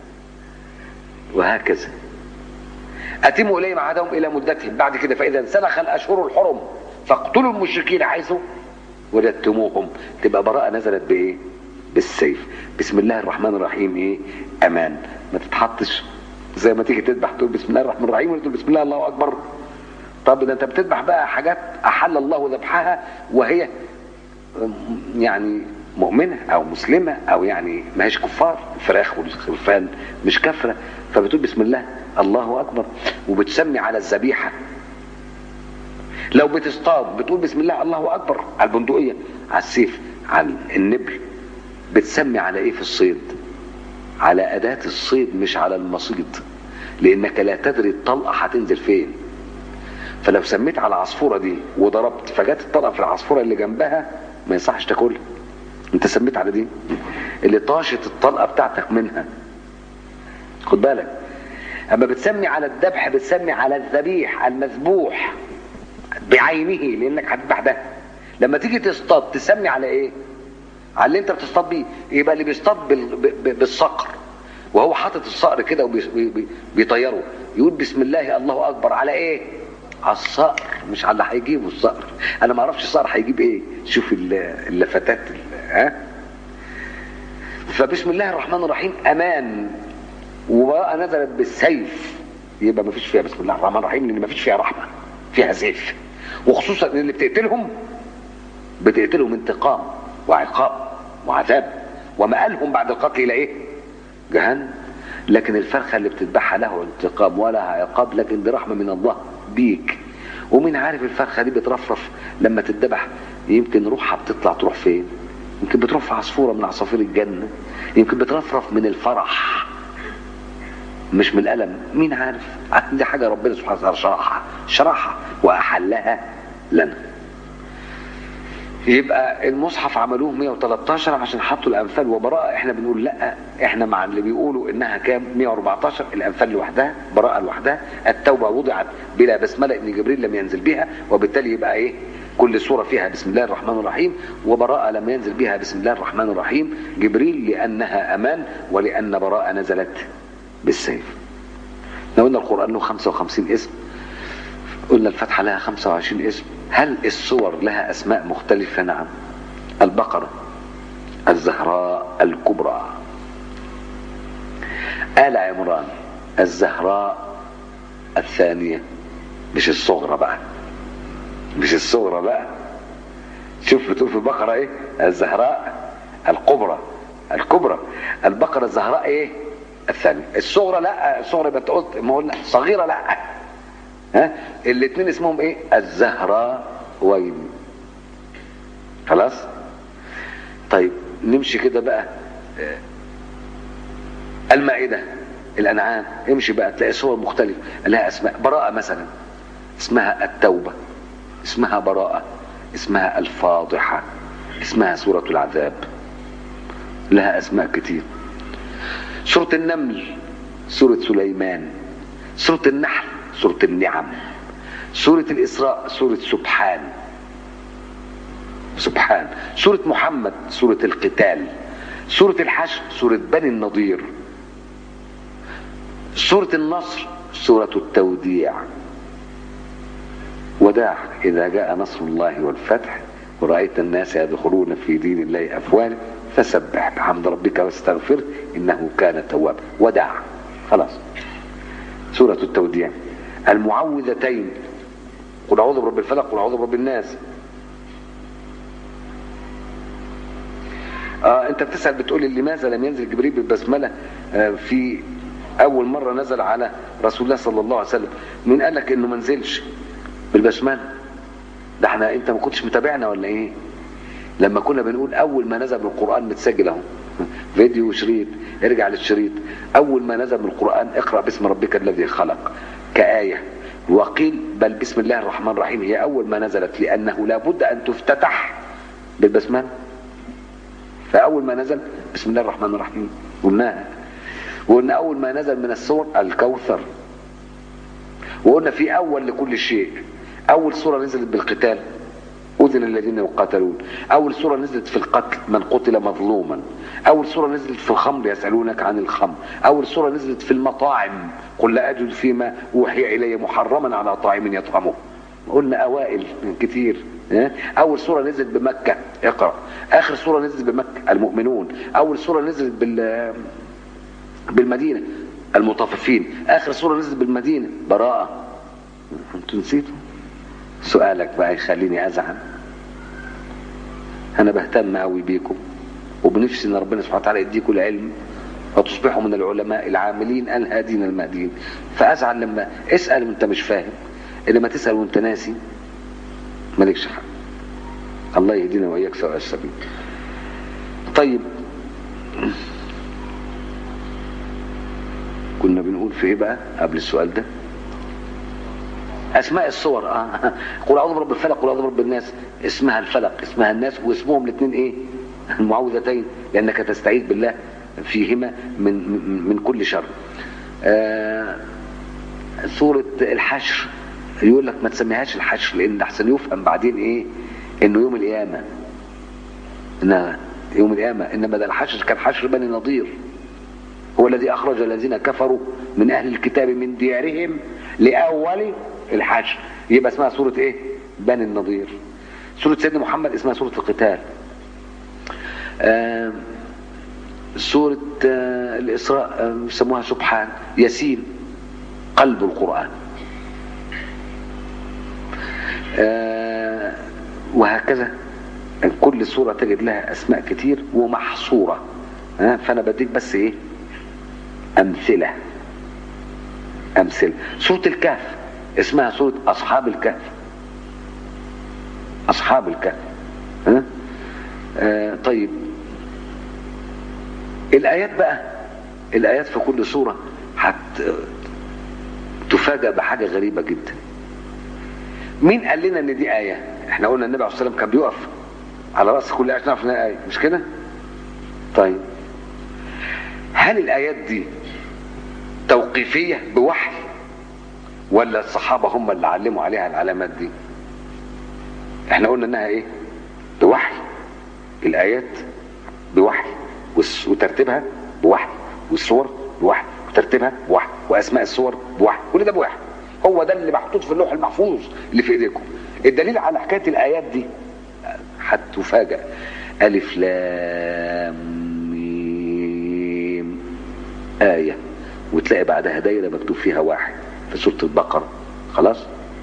وهكذا اتموا اليهم عهدهم الى مدتهم بعد كده فاذا انسلخ الاشهر الحرم فاقتلوا المشركين حيث وجدتموهم تبقى براءة نزلت بايه بالسيف بسم الله الرحمن الرحيم ايه امان ما تتحطش زي ما تيجي تذبح تقول بسم الله الرحمن الرحيم وتقول بسم الله الله اكبر طب ده انت بتذبح بقى حاجات احل الله ذبحها وهي يعني مؤمنة او مسلمة او يعني ما هيش كفار الفراخ والخرفان مش كفرة فبتقول بسم الله الله اكبر وبتسمي على الذبيحة لو بتصطاد بتقول بسم الله الله اكبر على البندقيه على السيف على النبل بتسمي على ايه في الصيد على اداه الصيد مش على المصيد لانك لا تدري الطلقه هتنزل فين فلو سميت على العصفوره دي وضربت فجت الطلقه في العصفوره اللي جنبها ما يصحش تاكلها انت سميت على دي اللي طاشت الطلقه بتاعتك منها خد بالك اما بتسمي على الذبح بتسمي على الذبيح المذبوح بعينه لانك هتذبح ده لما تيجي تصطاد تسمي على ايه على اللي انت بتصطاد بيه يبقى اللي بيصطاد بال- ب- ب- بالصقر وهو حاطط الصقر كده وبيطيره يقول بسم الله الله اكبر على ايه على الصقر مش على اللي هيجيبه الصقر انا ما اعرفش الصقر هيجيب ايه شوف ال- اللفتات ال- ها فبسم الله الرحمن الرحيم امان وبراءة نزلت بالسيف يبقى ما فيش فيها بسم الله الرحمن الرحيم لان ما فيش فيها رحمه فيها سيف وخصوصا ان اللي بتقتلهم بتقتلهم انتقام وعقاب وعذاب ومآلهم بعد القتل الى ايه؟ جهنم لكن الفرخه اللي بتذبحها له انتقام ولا عقاب لكن دي رحمه من الله بيك ومين عارف الفرخه دي بترفرف لما تتذبح يمكن روحها بتطلع تروح فين؟ يمكن بتروح في عصفوره من عصافير الجنه يمكن بترفرف من الفرح مش من الألم مين عارف دي حاجة ربنا سبحانه وتعالى شرحها شرحها وأحلها لنا يبقى المصحف عملوه 113 عشان حطوا الأنفال وبراءة احنا بنقول لا احنا مع اللي بيقولوا انها كام 114 الأنفال لوحدها براءة لوحدها التوبة وضعت بلا بسملة ان جبريل لم ينزل بها وبالتالي يبقى ايه كل سورة فيها بسم الله الرحمن الرحيم وبراءة لم ينزل بها بسم الله الرحمن الرحيم جبريل لأنها أمان ولأن براءة نزلت بالسيف لو قلنا القرآن له 55 اسم قلنا الفتحة لها 25 اسم هل الصور لها أسماء مختلفة نعم البقرة الزهراء الكبرى آل عمران الزهراء الثانية مش الصغرى بقى مش الصغرى بقى شوف بتقول في البقرة ايه الزهراء الكبرى الكبرى البقرة الزهراء ايه الثانية الصغرى لا الصغرى يبقى انت قلت ما قلنا صغيرة لا ها الاثنين اسمهم ايه الزهراء وين خلاص طيب نمشي كده بقى آه، المائدة الأنعام امشي بقى تلاقي صور مختلفة لها أسماء براءة مثلا اسمها التوبة اسمها براءة اسمها الفاضحة اسمها سورة العذاب لها أسماء كتير سورة النمل سورة سليمان سورة النحل سورة النعم سورة الإسراء سورة سبحان سبحان سورة محمد سورة القتال سورة الحشر سورة بني النضير سورة النصر سورة التوديع وداع إذا جاء نصر الله والفتح ورأيت الناس يدخلون في دين الله أفواجا فسبح بحمد ربك واستغفره إنه كان توابا وداع خلاص سورة التوديع المعوذتين قل أعوذ برب الفلق قل أعوذ برب الناس آه أنت بتسأل بتقول لي لماذا لم ينزل جبريل بالبسملة آه في أول مرة نزل على رسول الله صلى الله عليه وسلم مين قال لك إنه ما نزلش بالبسملة ده احنا أنت ما كنتش متابعنا ولا إيه لما كنا بنقول أول ما نزل من القرآن متسجل أهو فيديو وشريط ارجع للشريط أول ما نزل من القرآن اقرأ باسم ربك الذي خلق كآية وقيل بل بسم الله الرحمن الرحيم هي أول ما نزلت لأنه لابد أن تفتتح بالبسملة فأول ما نزل بسم الله الرحمن الرحيم قلناها وقلنا أول ما نزل من السور الكوثر وقلنا في أول لكل شيء أول سورة نزلت بالقتال أذن الذين يقاتلون أول سورة نزلت في القتل من قتل مظلوما أول سورة نزلت في الخمر يسألونك عن الخمر أول سورة نزلت في المطاعم قل لا أجد فيما أوحي إلي محرما على طاعم يطعمه قلنا أوائل كتير أول سورة نزلت بمكة اقرأ آخر سورة نزلت بمكة المؤمنون أول سورة نزلت بال بالمدينة المطففين آخر سورة نزلت بالمدينة براءة أنتوا نسيتوا سؤالك بقى يخليني أزعل أنا بهتم قوي بيكم وبنفسي إن ربنا سبحانه وتعالى يديكم العلم وتصبحوا من العلماء العاملين الهادين المهديين فأزعل لما اسأل وأنت مش فاهم إنما تسأل وأنت ناسي مالكش حق الله يهدينا وإياك سواء السبيل طيب كنا بنقول في ايه بقى قبل السؤال ده اسماء الصور اه قل اعوذ برب الفلق قل اعوذ برب الناس اسمها الفلق اسمها الناس واسمهم الاثنين ايه المعوذتين لانك تستعيذ بالله فيهما من من, من كل شر آه سورة الحشر يقول لك ما تسميهاش الحشر لان احسن يفهم بعدين ايه انه يوم القيامة إن يوم القيامة انما ده الحشر كان حشر بني نضير هو الذي اخرج الذين كفروا من اهل الكتاب من ديارهم لاول الحشر يبقى اسمها سورة ايه بني النضير سورة سيدنا محمد اسمها سورة القتال آه سورة آه الإسراء آه يسموها سبحان ياسين قلب القرآن آه وهكذا كل سورة تجد لها أسماء كتير ومحصورة آه فأنا بديك بس إيه أمثلة أمثلة سورة الكهف اسمها سورة أصحاب الكهف أصحاب الكهف ها؟ آه طيب الآيات بقى الآيات في كل سورة حت تفاجأ بحاجة غريبة جدا مين قال لنا ان دي آية احنا قلنا النبي عليه الصلاة والسلام كان بيقف على رأس كل آية عشان نعرف انها آية مش كده طيب هل الآيات دي توقيفية بوحي ولا الصحابة هم اللي علموا عليها العلامات دي احنا قلنا انها ايه بوحي الايات بوحي وترتيبها بوحي والصور بوحي وترتيبها بوحي واسماء الصور بوحي كل ده بوحي هو ده اللي محطوط في اللوح المحفوظ اللي في ايديكم الدليل على حكايه الايات دي هتفاجئ الف لام ميم ايه وتلاقي بعدها دايره مكتوب فيها واحد في سوره البقره خلاص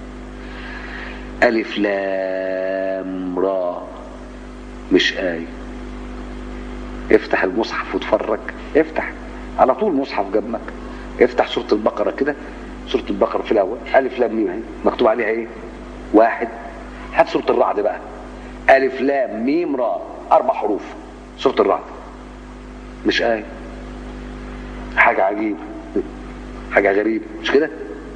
الف لام را مش ايه افتح المصحف واتفرج افتح على طول مصحف جنبك افتح سوره البقره كده سوره البقره في الاول الف لام ميم اهي مكتوب عليها ايه واحد هات سوره الرعد بقى الف لام ميم را اربع حروف سوره الرعد مش ايه حاجه عجيبه حاجه غريبه مش كده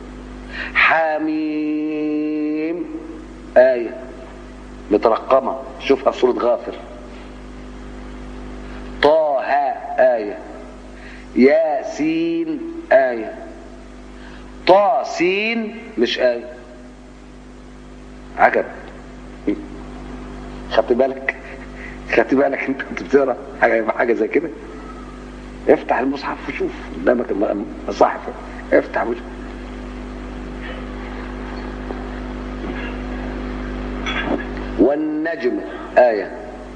حميم ايه مترقمه شوفها في سوره غافر طه آية ياسين آية طاسين مش آية عجب خدت بالك خدت بالك انت كنت بتقرا حاجه حاجه زي كده افتح المصحف وشوف قدامك المصاحف افتح وشوف والنجم آية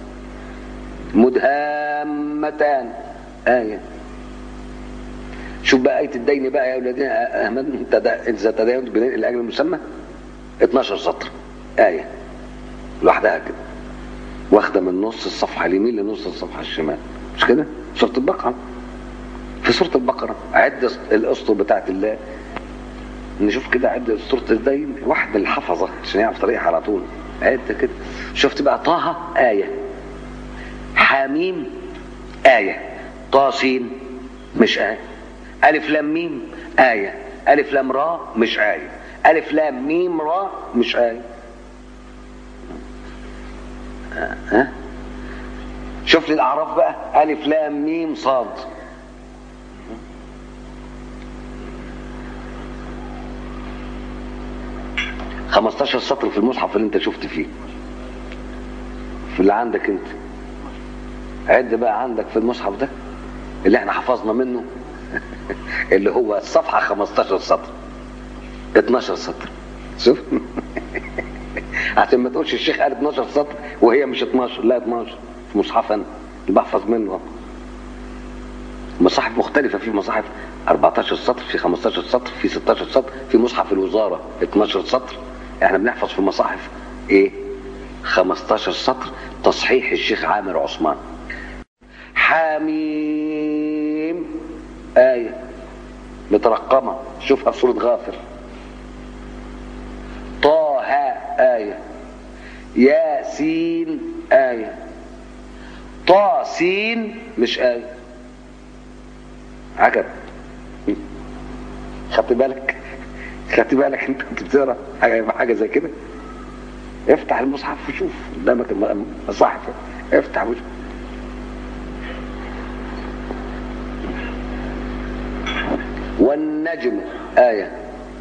مدهامتان آية شوف بقى آية الدين بقى يا أولادين أهمل إذا تداينت بدين الأجل المسمى 12 سطر آية لوحدها كده واخدة من نص الصفحة اليمين لنص الصفحة الشمال مش كده؟ سورة البقرة في سورة البقرة عد الأسطر بتاعت الله نشوف كده عد سورة الدين واحد من الحفظة عشان يعرف طريقها على طول عد كده شفت بقى طه آية حاميم آية طاسين مش آية ألف لام ميم آية ألف لام را مش آية ألف لام ميم را مش آية ها أه؟ شوف لي الأعراف بقى ألف لام ميم صاد خمستاشر سطر في المصحف اللي انت شفت فيه في اللي عندك انت عد بقى عندك في المصحف ده اللي احنا حفظنا منه اللي هو الصفحة 15 سطر 12 سطر شوف عشان ما تقولش الشيخ قال 12 سطر وهي مش 12 لا 12 في مصحف انا اللي بحفظ منه مصاحف مختلفة في مصاحف 14 سطر في 15 سطر في 16 سطر في مصحف الوزارة 12 سطر احنا بنحفظ في مصاحف ايه 15 سطر تصحيح الشيخ عامر عثمان حميم آية مترقمة شوفها في سورة غافر طه آية ياسين آية طاسين مش آية عجب خدت بالك خدت بالك انت كنت بتقرا حاجه حاجه زي كده افتح المصحف وشوف قدامك المصاحف افتح وشوف والنجم آية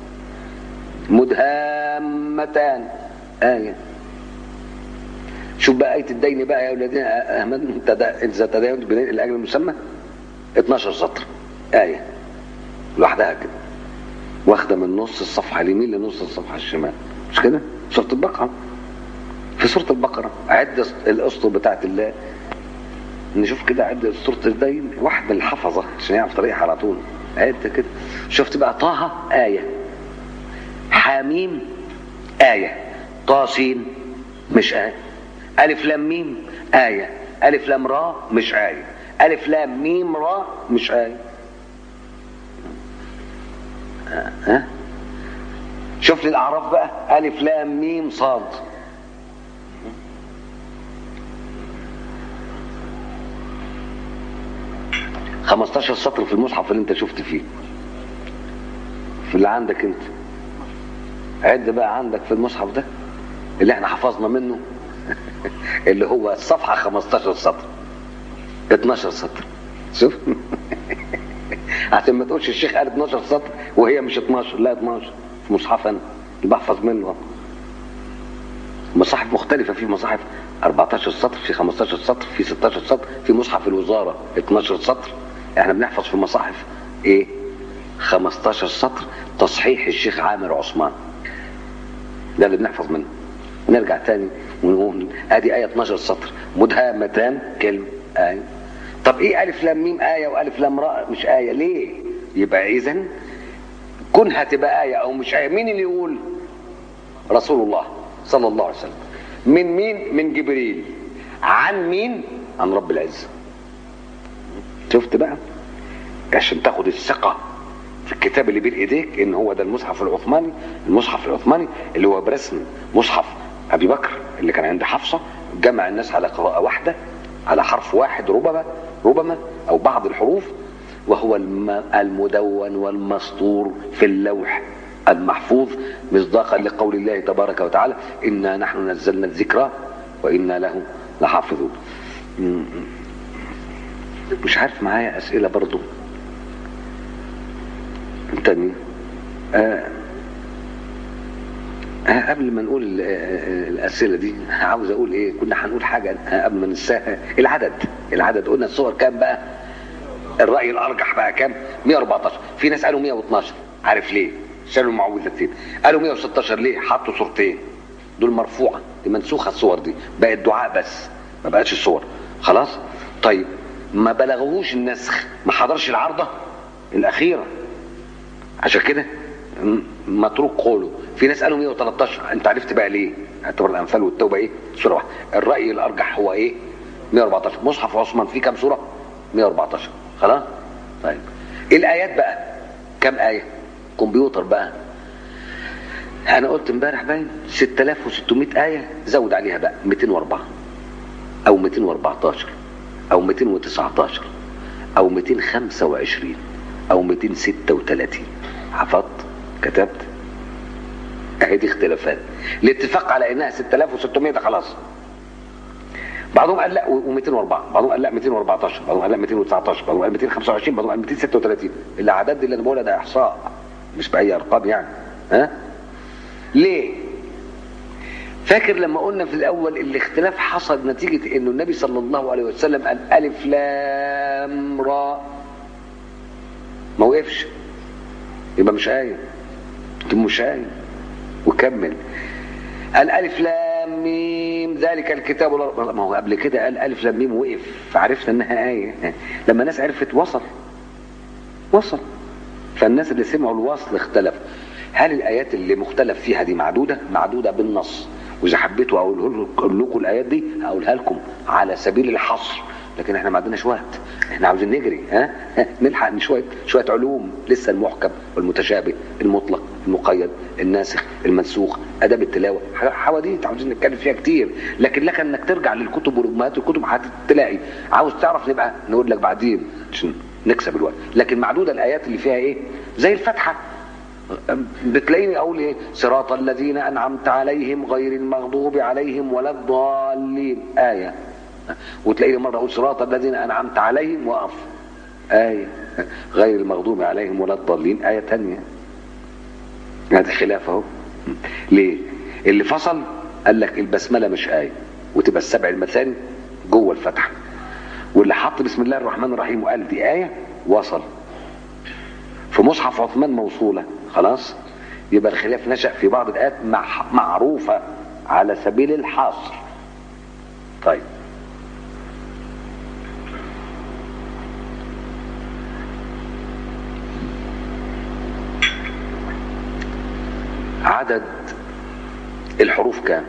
مدهامتان آية شوف بقى آية الدين بقى يا الذين آمنوا إذا تداينت بدين الأجل المسمى 12 سطر آية لوحدها كده واخدة من نص الصفحة اليمين لنص الصفحة الشمال مش كده؟ سورة البقرة في سورة البقرة عد الأسطر بتاعت الله نشوف كده عد سورة الدين واحد من الحفظة عشان يعرف طريقها على طول عد كده شفت بقى طه آية حاميم آية طاسين مش آية ألف لام ميم آية ألف لام را مش آية ألف لام ميم را مش آية ها شوف لي الأعراف بقى ألف لام ميم صاد خمستاشر سطر في المصحف اللي انت شفت فيه في اللي عندك انت عد بقى عندك في المصحف ده اللي احنا حفظنا منه اللي هو الصفحة 15 سطر 12 سطر شوف عشان ما تقولش الشيخ قال 12 سطر وهي مش 12 لا 12 في مصحف انا اللي بحفظ منه مصاحف مختلفة في مصاحف 14 سطر في 15 سطر في 16 سطر في مصحف الوزارة 12 سطر احنا بنحفظ في مصاحف ايه 15 سطر تصحيح الشيخ عامر عثمان ده اللي بنحفظ منه نرجع تاني ونقول ادي آية 12 سطر مدهامتان كلمة آية طب ايه ألف لام ميم آية وألف لام راء مش آية ليه يبقى إذا كونها تبقى آية أو مش آية مين اللي يقول رسول الله صلى الله عليه وسلم من مين من جبريل عن مين عن رب العزة شفت بقى عشان تاخد الثقة في الكتاب اللي بين ايديك ان هو ده المصحف العثماني المصحف العثماني اللي هو برسم مصحف ابي بكر اللي كان عند حفصة جمع الناس على قراءة واحدة على حرف واحد ربما ربما او بعض الحروف وهو المدون والمسطور في اللوح المحفوظ مصداقا لقول الله تبارك وتعالى انا نحن نزلنا الذكر وانا له لحافظون مش عارف معايا اسئله برضو تاني آه آه قبل ما نقول آه الاسئله دي عاوز اقول ايه كنا هنقول حاجه قبل ما ننساها العدد العدد قلنا الصور كام بقى الراي الارجح بقى كام 114 في ناس قالوا 112 عارف ليه شالوا المعوذتين قالوا 116 ليه حطوا صورتين دول مرفوعه دي منسوخه الصور دي بقت دعاء بس ما بقتش الصور خلاص طيب ما بلغوهوش النسخ ما حضرش العارضه الاخيره عشان كده متروك قوله في ناس قالوا 113 انت عرفت بقى ليه اعتبر الانفال والتوبه ايه سوره واحده الراي الارجح هو ايه 114 مصحف عثمان فيه كام سوره 114 خلاص طيب الايات بقى كام ايه كمبيوتر بقى انا قلت امبارح باين 6600 ايه زود عليها بقى 204 او 214 او 219 او 225 او 236 حفظت كتبت اهي دي اختلافات الاتفاق على انها 6600 ده خلاص بعضهم قال لا و204 بعضهم قال لا 214 بعضهم قال لا 219 بعضهم قال 225 بعضهم قال 236 الاعداد دي اللي انا بقولها ده احصاء مش باي ارقام يعني ها ليه فاكر لما قلنا في الاول الاختلاف حصل نتيجه انه النبي صلى الله عليه وسلم قال الف لام را ما وقفش يبقى مش آية تبقى مش آية وكمل قال ألف لام ميم ذلك الكتاب ما هو قبل كده قال ألف لام ميم وقف فعرفنا إنها آية لما الناس عرفت وصل وصل فالناس اللي سمعوا الوصل اختلفوا هل الآيات اللي مختلف فيها دي معدودة؟ معدودة بالنص وإذا حبيتوا أقول لكم الآيات دي هقولها لكم على سبيل الحصر لكن احنا ما عندناش وقت احنا عاوزين نجري ها نلحق من شويه شويه علوم لسه المحكم والمتشابه المطلق المقيد الناسخ المنسوخ اداب التلاوه حواديت عاوزين نتكلم فيها كتير لكن لك انك ترجع للكتب والامهات الكتب هتلاقي عاوز تعرف نبقى نقول لك بعدين عشان نكسب الوقت لكن معدوده الايات اللي فيها ايه زي الفاتحه بتلاقيني اقول ايه صراط الذين انعمت عليهم غير المغضوب عليهم ولا الضالين ايه وتلاقيني مره اقول صراط الذين انعمت عليهم واقف ايه غير المغضوب عليهم ولا الضالين ايه ثانيه هذا خلاف اهو ليه اللي فصل قال لك البسمله مش ايه وتبقى السبع المثاني جوه الفتحه واللي حط بسم الله الرحمن الرحيم وقال دي ايه وصل في مصحف عثمان موصوله خلاص يبقى الخلاف نشأ في بعض الآيات مع معروفة على سبيل الحصر طيب عدد الحروف كام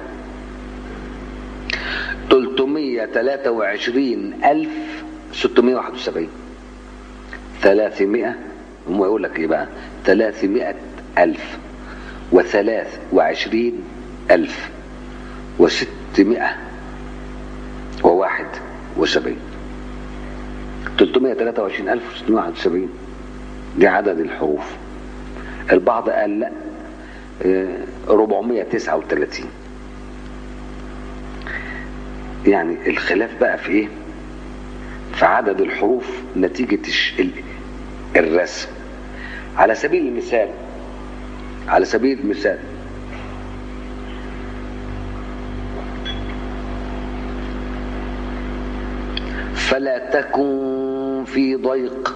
323671 300 هم يقول لك ايه بقى 300 ألف وثلاث وعشرين ألف وستمائة وواحد وسبعين تلتمائة ثلاثة وعشرين ألف وستمائة واحد وسبعين دي عدد الحروف البعض قال لا ربعمائة تسعة وثلاثين يعني الخلاف بقى في ايه في عدد الحروف نتيجة الرسم على سبيل المثال على سبيل المثال فلا تكن في ضيق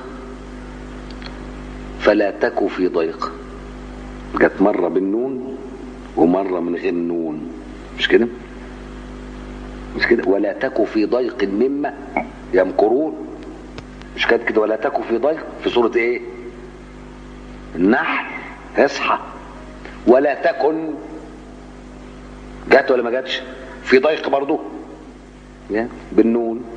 فلا تك في ضيق جت مرة بالنون ومرة من غير نون مش كده مش كده ولا تك في ضيق مما يمكرون مش كده كده ولا تك في ضيق في سورة ايه النحل اصحى ولا تكن جت ولا ما جاتش في ضيق برضه بالنون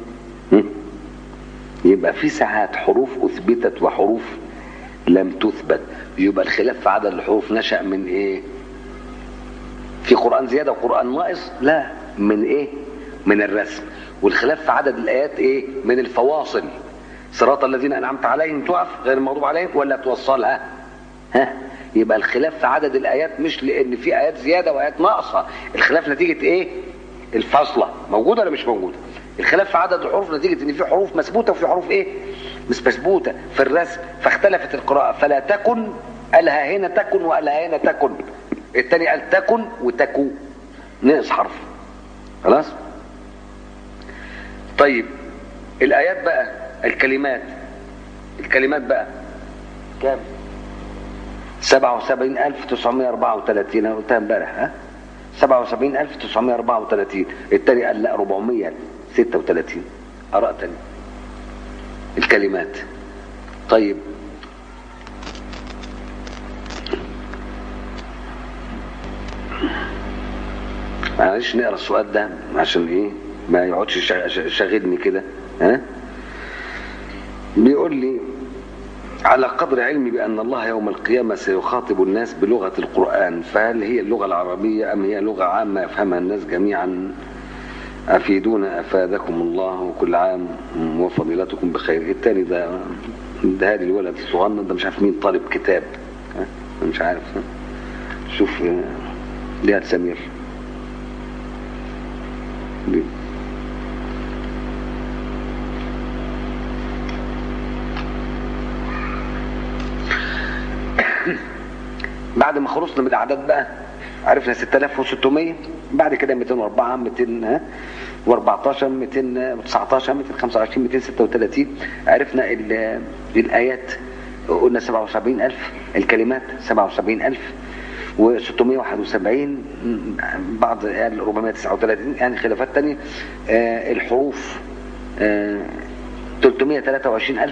يبقى في ساعات حروف اثبتت وحروف لم تثبت يبقى الخلاف في عدد الحروف نشأ من ايه في قرآن زيادة وقرآن ناقص لا من ايه من الرسم والخلاف في عدد الايات ايه من الفواصل صراط الذين انعمت عليهم تقف غير المغضوب عليهم ولا توصلها ها يبقى الخلاف في عدد الايات مش لان في ايات زياده وايات ناقصه الخلاف نتيجه ايه الفاصله موجوده ولا مش موجوده الخلاف في عدد الحروف نتيجه ان في حروف مثبوته وفي حروف ايه مش مثبوته في الرسم فاختلفت القراءه فلا تكن قالها هنا تكن وقالها هنا تكن الثاني قال تكن وتكو ناقص حرف خلاص طيب الايات بقى الكلمات الكلمات بقى كام 77934 انا قلتها امبارح ها 77934 التاني قال لا 436 اراء تاني الكلمات طيب معلش نقرا السؤال ده عشان ايه ما يقعدش شاغلني كده ها بيقول لي على قدر علمي بأن الله يوم القيامة سيخاطب الناس بلغة القرآن فهل هي اللغة العربية أم هي لغة عامة يفهمها الناس جميعا أفيدونا أفادكم الله وكل عام وفضيلتكم بخير التاني ده ده هادي الولد الصغنن ده مش عارف مين طالب كتاب مش عارف شوف ليها سمير بعد ما خلصنا من الاعداد بقى عرفنا 6600 بعد كده 204 200 و14 219 225 236 عرفنا الايات قلنا 77000 الكلمات 77000 و671 بعض قال 439 يعني خلافات تانية آه الحروف آه 323000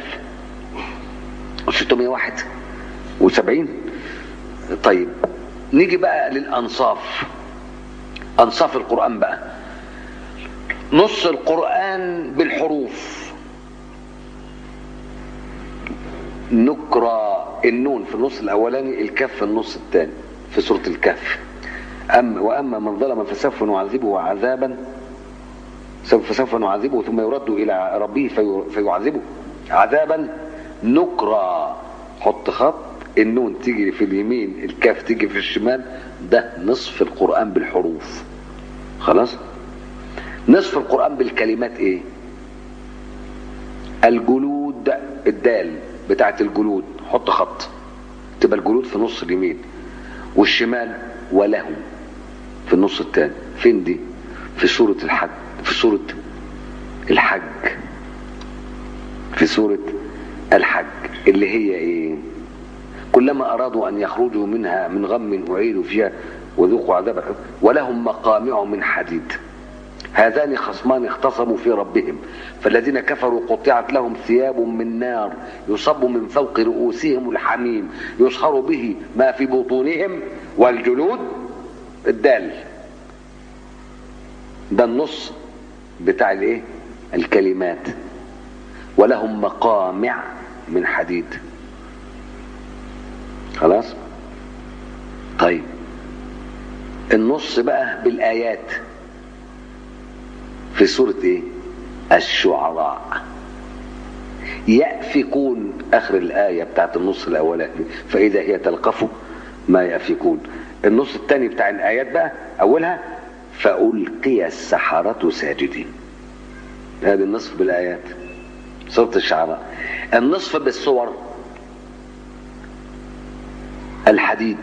و601 و70 طيب نيجي بقى للأنصاف أنصاف القرآن بقى نص القرآن بالحروف نكرى النون في النص الاولاني الكف في النص الثاني في سوره الكهف أم واما من ظلم فسوف نعذبه عذابا سوف فسوف نعذبه ثم يرد الى ربه في- فيعذبه عذابا نكرى حط خط النون تيجي في اليمين الكاف تيجي في الشمال ده نصف القران بالحروف خلاص نصف القران بالكلمات ايه الجلود الدال بتاعت الجلود حط خط تبقى الجلود في نص اليمين والشمال ولهم في النص الثاني فين دي في سورة الحج في سورة الحج في سورة الحج اللي هي ايه كلما ارادوا ان يخرجوا منها من غم اعيدوا فيها وذوقوا عذاب الحريق ولهم مقامع من حديد هذان خصمان اختصموا في ربهم فالذين كفروا قطعت لهم ثياب من نار يصب من فوق رؤوسهم الحميم يصهر به ما في بطونهم والجلود الدال ده النص بتاع الايه الكلمات ولهم مقامع من حديد خلاص طيب النص بقى بالايات في سورة ايه الشعراء يأفكون اخر الاية بتاعت النص الاولاني فاذا هي تلقف ما يأفكون النص الثاني بتاع الايات بقى اولها فألقي السحرة ساجدين هذا النصف بالايات سورة الشعراء النصف بالصور الحديد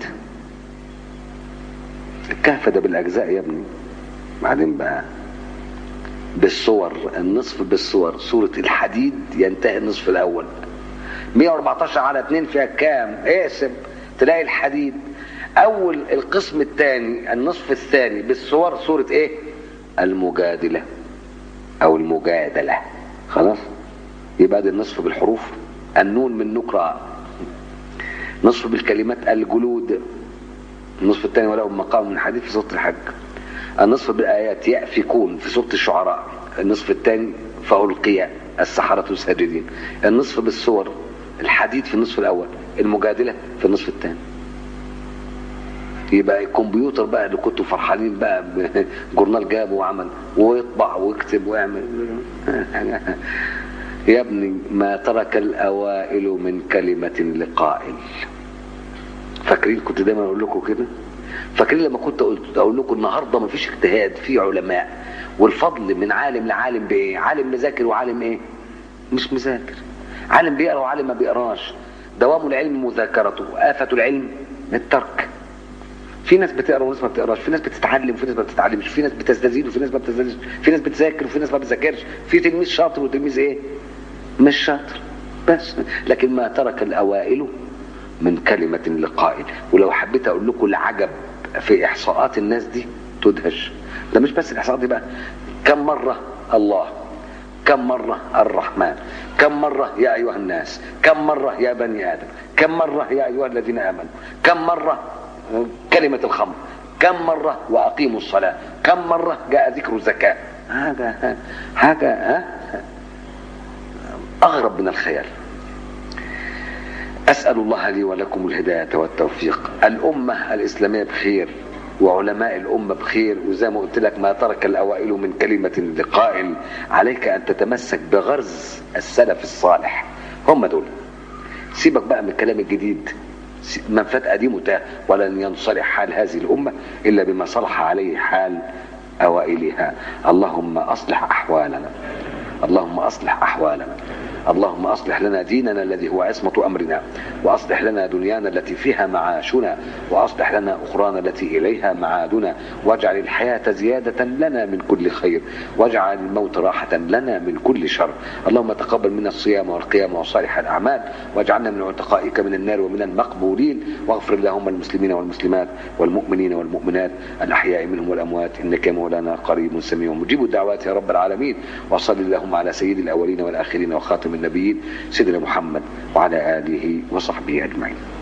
الكهف ده بالاجزاء يا ابني بعدين بقى بالصور النصف بالصور سورة الحديد ينتهي النصف الأول 114 على 2 فيها كام اقسم تلاقي الحديد أول القسم الثاني النصف الثاني بالصور سورة إيه المجادلة أو المجادلة خلاص يبقى ده النصف بالحروف النون من نكرة نصف بالكلمات الجلود النصف الثاني ولهم مقام من حديد في سورة الحج النصف بالآيات يأفكون في سورة الشعراء النصف الثاني فألقي السحرة ساجدين النصف بالصور الحديد في النصف الأول المجادلة في النصف الثاني يبقى الكمبيوتر بقى اللي كنتوا فرحانين بقى جورنال جابه وعمل ويطبع ويكتب ويعمل يا ابني ما ترك الأوائل من كلمة لقائل فاكرين كنت دايما اقول لكم كده فاكرين لما كنت قلت اقول لكم النهارده ما فيش اجتهاد في علماء والفضل من عالم لعالم بايه عالم مذاكر وعالم ايه مش مذاكر عالم بيقرا وعالم ما بيقراش دوام العلم مذاكرته آفة العلم الترك في ناس بتقرا وناس ما بتقراش في ناس بتتعلم وفي ناس ما بتتعلمش في ناس بتستزيد وفي ناس ما بتستزيدش في ناس بتذاكر وفي ناس ما بتذاكرش في تلميذ شاطر وتلميذ ايه مش شاطر بس لكن ما ترك الاوائل من كلمة لقائل ولو حبيت اقول لكم العجب في احصاءات الناس دي تدهش ده مش بس الاحصاءات دي بقى كم مرة الله كم مرة الرحمن كم مرة يا أيها الناس كم مرة يا بني آدم كم مرة يا أيها الذين آمنوا كم مرة كلمة الخمر كم مرة وأقيموا الصلاة كم مرة جاء ذكر الزكاة هذا هذا أغرب من الخيال أسأل الله لي ولكم الهداية والتوفيق الأمة الإسلامية بخير وعلماء الأمة بخير وزي ما قلت لك ما ترك الأوائل من كلمة لقائل عليك أن تتمسك بغرز السلف الصالح هم دول سيبك بقى من الكلام الجديد من فات قديم تاه ولن ينصلح حال هذه الأمة إلا بما صلح عليه حال أوائلها اللهم أصلح أحوالنا اللهم أصلح أحوالنا اللهم أصلح لنا ديننا الذي هو عصمة أمرنا وأصلح لنا دنيانا التي فيها معاشنا وأصلح لنا أخرانا التي إليها معادنا واجعل الحياة زيادة لنا من كل خير واجعل الموت راحة لنا من كل شر اللهم تقبل منا الصيام والقيام وصالح الأعمال واجعلنا من عتقائك من النار ومن المقبولين واغفر اللهم المسلمين والمسلمات والمؤمنين والمؤمنات الأحياء منهم والأموات إنك مولانا قريب سميع مجيب الدعوات يا رب العالمين وصل اللهم على سيد الأولين والآخرين وخاتم النبيين سيدنا محمد وعلى آله وصحبه أجمعين